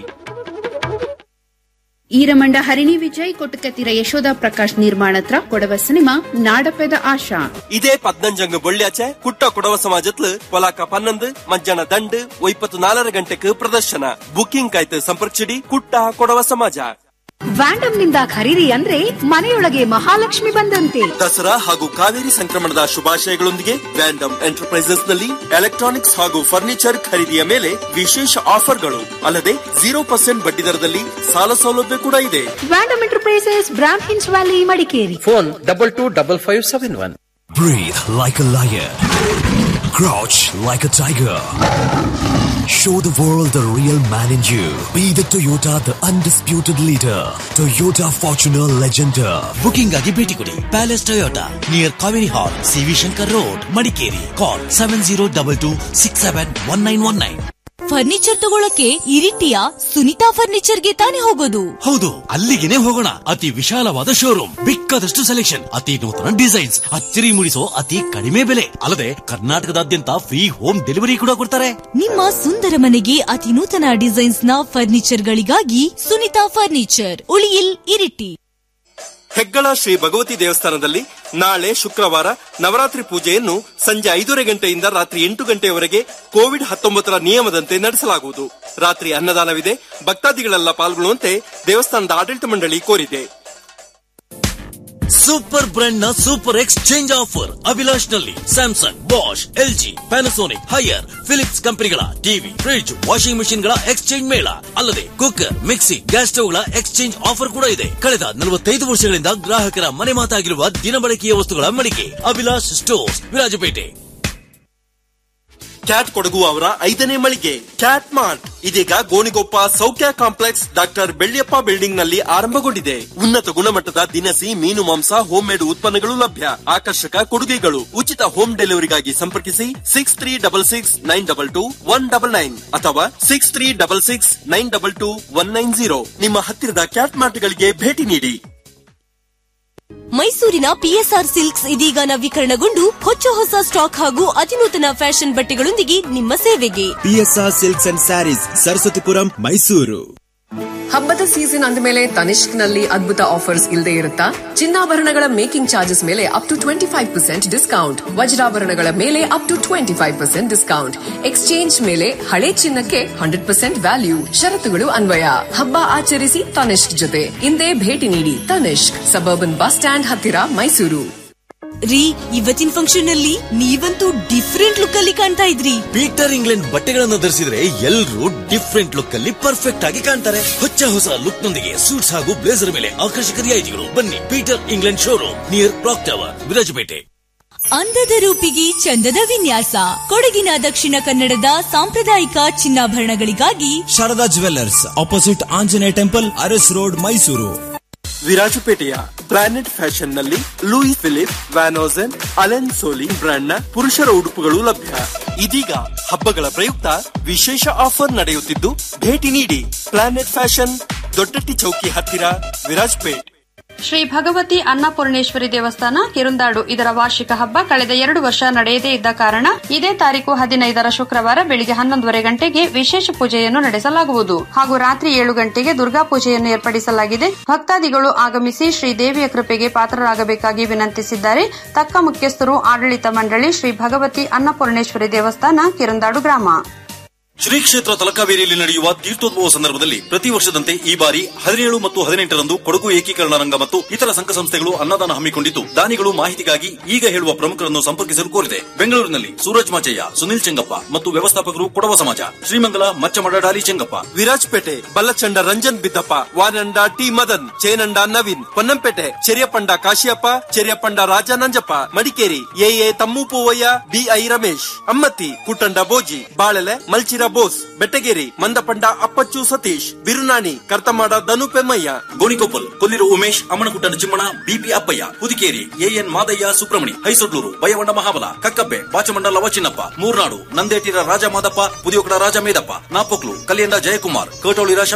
Eeramanda Harini Vijay Kottakathira Yashoda Prakash ನಿರ್ಮಾಣತ್ರ ಕೊಡವ ಸಿನಿಮಾ ನಾಡಪೆದ ಆಶಾ ಇದೇ ಪದ್ನಂಜಂಗ ಬೊಳ್ಳ್ಯಾಚೆ ಕುಟ್ಟ ಕೊಡವ ಸಮಾಜತ್ಲು ಪೊಲಾಕ ಪನ್ನೊಂದು ಮಧ್ಯಾಹ್ನ ದಂಡು ಒಯ್ಪತ್ತು ನಾಲ್ಕು ಗಂಟೆಗೆ ಪ್ರದರ್ಶನ ಬುಕಿಂಗ್ ಕಾಯ್ತು ಸಂಪರ್ಕಿಸಿಡಿ ಕುಟ್ಟ ಕೊಡವ ಸಮಾಜ ವ್ಯಾಂಡಮ್ ನಿಂದ ಖರೀದಿ ಅಂದ್ರೆ ಮನೆಯೊಳಗೆ ಮಹಾಲಕ್ಷ್ಮಿ ಬಂದಂತೆ ದಸರಾ ಹಾಗೂ ಕಾವೇರಿ ಸಂಕ್ರಮಣದ ಶುಭಾಶಯಗಳೊಂದಿಗೆ ವ್ಯಾಂಡಮ್ ಎಂಟರ್ಪ್ರೈಸಸ್ ನಲ್ಲಿ ಎಲೆಕ್ಟ್ರಾನಿಕ್ಸ್ ಹಾಗೂ ಫರ್ನಿಚರ್ ಖರೀದಿಯ ಮೇಲೆ ವಿಶೇಷ ಆಫರ್ಗಳು ಅಲ್ಲದೆ ಜೀರೋ ಪರ್ಸೆಂಟ್ ಬಡ್ಡಿ ದರದಲ್ಲಿ ಸಾಲ ಸೌಲಭ್ಯ ಕೂಡ ಇದೆ ವ್ಯಾಂಡಮ್ ಎಂಟರ್ಪ್ರೈಸಸ್ ಬ್ರಾಮ್ ಹಿನ್ಸ್ valley Madikeri phone double two double five seven one Breathe like a lion. Crouch like a tiger. Show the world the real man in you. Be the Toyota, the undisputed leader. Toyota Fortuner Legender. Booking ಆಗಿ ಭೇಟಿ ಕೊಡಿ palace Toyota near Kaveri hall CV Shankar road Madikeri call seven zero double two six seven one nine one nine furniture ತಗೊಳಕ್ಕೆ ಇರಿಟಿಯ ಸುನಿತಾ ಫರ್ನಿಚರ್ಗೆ ತಾನೇ ಹೋಗೋದು ಹೌದು ಅಲ್ಲಿಗೆನೆ ಹೋಗೋಣ ಅತಿ ವಿಶಾಲವಾದ ಶೋರೂಮ್ ಬೇಕಾದಷ್ಟು ಸೆಲೆಕ್ಷನ್ ಅತಿ ನೂತನ ಡಿಸೈನ್ಸ್ ಅಚ್ಚರಿ ಮೂಡಿಸೋ ಅತಿ ಕಡಿಮೆ ಬೆಲೆ ಅಲ್ಲದೆ ಕರ್ನಾಟಕದಾದ್ಯಂತ ಫ್ರೀ ಹೋಮ್ ಡೆಲಿವರಿ ಕೂಡ ಕೊಡ್ತಾರೆ ನಿಮ್ಮ ಸುಂದರ ಮನೆಗೆ ಅತಿ ನೂತನ ಡಿಸೈನ್ಸ್ ನ ಫರ್ನಿಚರ್ ಗಳಿಗಾಗಿ ಸುನಿತಾ ಫರ್ನಿಚರ್ ಉಳಿಯಿಲ್ ಇರಿಟಿ ಹೆಗ್ಗಳ ಶ್ರೀ ಭಗವತಿ ದೇವಸ್ಥಾನದಲ್ಲಿ ನಾಳೆ ಶುಕ್ರವಾರ ನವರಾತ್ರಿ ಪೂಜೆಯನ್ನು ಸಂಜೆ ಐದೂವರೆ ಗಂಟೆಯಿಂದ ರಾತ್ರಿ ಎಂಟು ಗಂಟೆಯವರೆಗೆ ಕೋವಿಡ್ ಹತ್ತೊಂಬತ್ತರ ನಿಯಮದಂತೆ ನಡೆಸಲಾಗುವುದು ರಾತ್ರಿ ಅನ್ನದಾನವಿದೆ ಭಕ್ತಾದಿಗಳೆಲ್ಲ ಪಾಲ್ಗೊಳ್ಳುವಂತೆ ದೇವಸ್ಥಾನದ ಆಡಳಿತ ಮಂಡಳಿ ಕೋರಿದೆ ಸೂಪರ್ ಬ್ರ್ಯಾಂಡ್ ನ ಸೂಪರ್ ಎಕ್ಸ್ಚೇಂಜ್ ಆಫರ್ ಅಭಿಲಾಷ್ ನಲ್ಲಿ Samsung Bosch LG Panasonic Haier Philips ಕಂಪನಿಗಳ ಟಿವಿ ಫ್ರಿಡ್ಜ್ ವಾಷಿಂಗ್ ಮೆಷಿನ್ ಗಳ ಎಕ್ಸ್ಚೇಂಜ್ ಮೇಳ ಅಲ್ಲದೆ ಕುಕ್ಕರ್ ಮಿಕ್ಸಿ ಗ್ಯಾಸ್ ಸ್ಟವ್ ಗಳ ಎಕ್ಸ್ಚೇಂಜ್ ಆಫರ್ ಕೂಡ ಇದೆ ಕಳೆದ ನಲವತ್ತೈದು ವರ್ಷಗಳಿಂದ ಗ್ರಾಹಕರ ಮನೆ ಮಾತಾಗಿರುವ ದಿನಬಳಕೆಯ ವಸ್ತುಗಳ ಮಳಿಗೆ ಅಭಿಲಾಷ್ ಸ್ಟೋರ್ಸ್ ವಿರಾಜಪೇಟೆ ಕ್ಯಾಟ್ ಕೊಡಗು ಅವರ ಐದನೇ ಮಳಿಗೆ ಕ್ಯಾಟ್ ಮಾರ್ಟ್ ಇದೀಗ ಗೋಣಿಗೊಪ್ಪ ಸೌಖ್ಯ ಕಾಂಪ್ಲೆಕ್ಸ್ ಡಾಕ್ಟರ್ ಬೆಳ್ಳಿಯಪ್ಪ ಬಿಲ್ಡಿಂಗ್ ನಲ್ಲಿ ಆರಂಭಗೊಂಡಿದೆ ಉನ್ನತ ಗುಣಮಟ್ಟದ ದಿನಸಿ ಮೀನು ಮಾಂಸ ಹೋಮ್ ಮೇಡ್ ಉತ್ಪನ್ನಗಳು ಲಭ್ಯ ಆಕರ್ಷಕ ಕೊಡುಗೆಗಳು ಉಚಿತ ಹೋಮ್ ಡೆಲಿವರಿಗಾಗಿ ಸಂಪರ್ಕಿಸಿ six three double six nine double two one double nine ಅಥವಾ six three double six nine double two one nine zero ನಿಮ್ಮ ಹತ್ತಿರದ ಕ್ಯಾಟ್ ಮಾರ್ಟ್ಗಳಿಗೆ ಭೇಟಿ ನೀಡಿ ಮೈಸೂರಿನ ಪಿಎಸ್ಆರ್ ಸಿಲ್ಕ್ಸ್ ಇದೀಗ ನವೀಕರಣಗೊಂಡು ಹೊಚ್ಚ ಹೊಸ ಸ್ಟಾಕ್ ಹಾಗೂ ಅತಿನೂತನ ಫ್ಯಾಷನ್ ಬಟ್ಟೆಗಳೊಂದಿಗೆ ನಿಮ್ಮ ಸೇವೆಗೆ PSR silks and sarees Saraswathipuram Mysuru ಹಬ್ಬದ ಸೀಸನ್ ಅಂದಮೇಲೆ ತನಿಷ್ಕ್ ನಲ್ಲಿ ಅದ್ಭುತ ಆಫರ್ಸ್ ಇಲ್ಲದೆ ಇರುತ್ತಾ ಚಿನ್ನಾಭರಣಗಳ ಮೇಕಿಂಗ್ ಚಾರ್ಜಸ್ ಮೇಲೆ up to twenty five percent discount ವಜ್ರಾಭರಣಗಳ ಮೇಲೆ up to twenty five percent discount exchange ಮೇಲೆ ಹಳೆ ಚಿನ್ನಕ್ಕೆ ಹಂಡ್ರೆಡ್ ಪರ್ಸೆಂಟ್ ವ್ಯಾಲ್ಯೂ ಷರತ್ತುಗಳು ಅನ್ವಯ ಹಬ್ಬ ಆಚರಿಸಿ ತನಿಷ್ಕ್ ಜೊತೆ ಇಂದೇ ಭೇಟಿ ನೀಡಿ ತನಿಷ್ಕ್ ಸಬರ್ಬನ್ ಬಸ್ ಸ್ಟ್ಯಾಂಡ್ ಹತ್ತಿರ ಮೈಸೂರು ರೀ ಇವತ್ತಿನ ಫಂಕ್ಷನ್ ನಲ್ಲಿ ನೀವಂತೂ ಡಿಫ್ರೆಂಟ್ ಲುಕ್ ಅಲ್ಲಿ ಕಾಣ್ತಾ ಇದ್ರಿ ಪೀಟರ್ ಇಂಗ್ಲೆಂಡ್ ಬಟ್ಟೆಗಳನ್ನು ಧರಿಸಿದ್ರೆ ಎಲ್ಲರೂ ಡಿಫ್ರೆಂಟ್ ಲುಕ್ ಅಲ್ಲಿ ಪರ್ಫೆಕ್ಟ್ ಆಗಿ ಕಾಣ್ತಾರೆ ಹೊಚ್ಚ ಹೊಸ ಲುಕ್ ನೊಂದಿಗೆ ಸೂಟ್ಸ್ ಹಾಗೂ ಬ್ಲೇಸರ್ ಮೇಲೆ ಆಕರ್ಷಕ ರಿಯಾಯಿತಿಗಳು ಬನ್ನಿ Peter England showroom near clock tower Virajpet ಅಂದದ ರೂಪಿಗೆ ಚಂದದ ವಿನ್ಯಾಸ ಕೊಡಗಿನ ದಕ್ಷಿಣ ಕನ್ನಡದ ಸಾಂಪ್ರದಾಯಿಕ ಚಿನ್ನಾಭರಣಗಳಿಗಾಗಿ Sharada jewellers opposite Anjaneya temple Aras road Mysuru ವಿರಾಜಪೇಟೆಯ ಪ್ಲಾನೆಟ್ ಫ್ಯಾಷನ್ ನಲ್ಲಿ Louis Philippe Van Heusen Allen Solly brand ನ ಪುರುಷರ ಉಡುಪುಗಳು ಲಭ್ಯ ಇದೀಗ ಹಬ್ಬಗಳ ಪ್ರಯುಕ್ತ ವಿಶೇಷ ಆಫರ್ ನಡೆಯುತ್ತಿದ್ದು ಭೇಟಿ ನೀಡಿ ಪ್ಲಾನೆಟ್ ಫ್ಯಾಷನ್ ದೊಡ್ಡಟ್ಟಿ ಚೌಕಿ ಹತ್ತಿರ ವಿರಾಜಪೇಟ್ ಶ್ರೀ ಭಗವತಿ ಅನ್ನಪೂರ್ಣೇಶ್ವರಿ ದೇವಸ್ಥಾನ ಕಿರುಂದಾಡು ಇದರ ವಾರ್ಷಿಕ ಹಬ್ಬ ಕಳೆದ ಎರಡು ವರ್ಷ ನಡೆಯದೇ ಇದ್ದ ಕಾರಣ ಇದೇ ತಾರೀಕು ಹದಿನೈದರ ಶುಕ್ರವಾರ ಬೆಳಿಗ್ಗೆ ಹನ್ನೊಂದುವರೆ ಗಂಟೆಗೆ ವಿಶೇಷ ಪೂಜೆಯನ್ನು ನಡೆಸಲಾಗುವುದು ಹಾಗೂ ರಾತ್ರಿ ಏಳು ಗಂಟೆಗೆ ದುರ್ಗಾ ಪೂಜೆಯನ್ನು ಏರ್ಪಡಿಸಲಾಗಿದೆ ಭಕ್ತಾದಿಗಳು ಆಗಮಿಸಿ ಶ್ರೀ ದೇವಿಯ ಕೃಪೆಗೆ ಪಾತ್ರರಾಗಬೇಕಾಗಿ ವಿನಂತಿಸಿದ್ದಾರೆ ತಕ್ಕ ಮುಖ್ಯಸ್ಥರು ಆಡಳಿತ ಮಂಡಳಿ ಶ್ರೀ ಭಗವತಿ ಅನ್ನಪೂರ್ಣೇಶ್ವರಿ ದೇವಸ್ಥಾನ ಕಿರುಂದಾಡು ಗ್ರಾಮ ಶ್ರೀ ಕ್ಷೇತ್ರ ತಲಕಾವೇರಿಯಲ್ಲಿ ನಡೆಯುವ ತೀರ್ಥೋದ್ಭವ ಸಂದರ್ಭದಲ್ಲಿ ಪ್ರತಿ ವರ್ಷದಂತೆ ಈ ಬಾರಿ ಹದಿನೇಳು ಮತ್ತು ಹದಿನೆಂಟರಂದು ಕೊಡಗು ಏಕೀಕರಣ ರಂಗ ಮತ್ತು ಇತರ ಸಂಘ ಸಂಸ್ಥೆಗಳು ಅನ್ನದಾನ ಹಮ್ಮಿಕೊಂಡಿದ್ದು ದಾನಿಗಳು ಮಾಹಿತಿಗಾಗಿ ಈಗ ಹೇಳುವ ಪ್ರಮುಖರನ್ನು ಸಂಪರ್ಕಿಸಲು ಕೋರಿದೆ ಬೆಂಗಳೂರಿನಲ್ಲಿ ಸೂರಜ್ ಮಾಚಯ್ಯ ಸುನಿಲ್ ಚೆಂಗಪ್ಪ ಮತ್ತು ವ್ಯವಸ್ಥಾಪಕರು Kodava Samaja Shrimangala Machamada Dolly Chengappa Virajpet Ballachanda Ranjan Biddappa Vananda T Madan Chenanda Naveen Ponnampet Cheriyapanda Kashiyappa Cheriyapanda Raja Nanjappa Madikeri A A Thammu Poovaiah B I Ramesh Ammathi Kuttanda Boji Balele Malchira Bose Bettageri Mandepanda Appachu Satish Birunani Karthamada Dhanu Pemmaiah Gonikoppal Kolliru Umesh ಅಮ್ಮನಗುಟ್ಟನ ಚಿಮ್ಮಣ ಬಿಪಿ ಅಪ್ಪಯ್ಯ ಹುದಿಕೇರಿ ಎಎನ್ ಮಾದಯ್ಯ ಸುಬ್ರಹ್ಮಣಿ ಹೈಸೊಡ್ಲೂರು ಬಯವಂಡ ಮಹಾಬಲ ಕಕ್ಕಬ್ಬೆ ಬಾಚಮಂಡ ಲವಚಿನ್ನಪ್ಪ ಮೂರ್ನಾಡು ನಂದೇಟಿರ ರಾಜ ಮಾದಪ್ಪ ಪುದಿಯೋಕಡ ರಾಜ ಮೇದಪ್ಪ ನಾಪೊಕ್ಲು ಕಲಿಯಂಡ ಜಯಕುಮಾರ್ ಕೋಟೋಳಿರ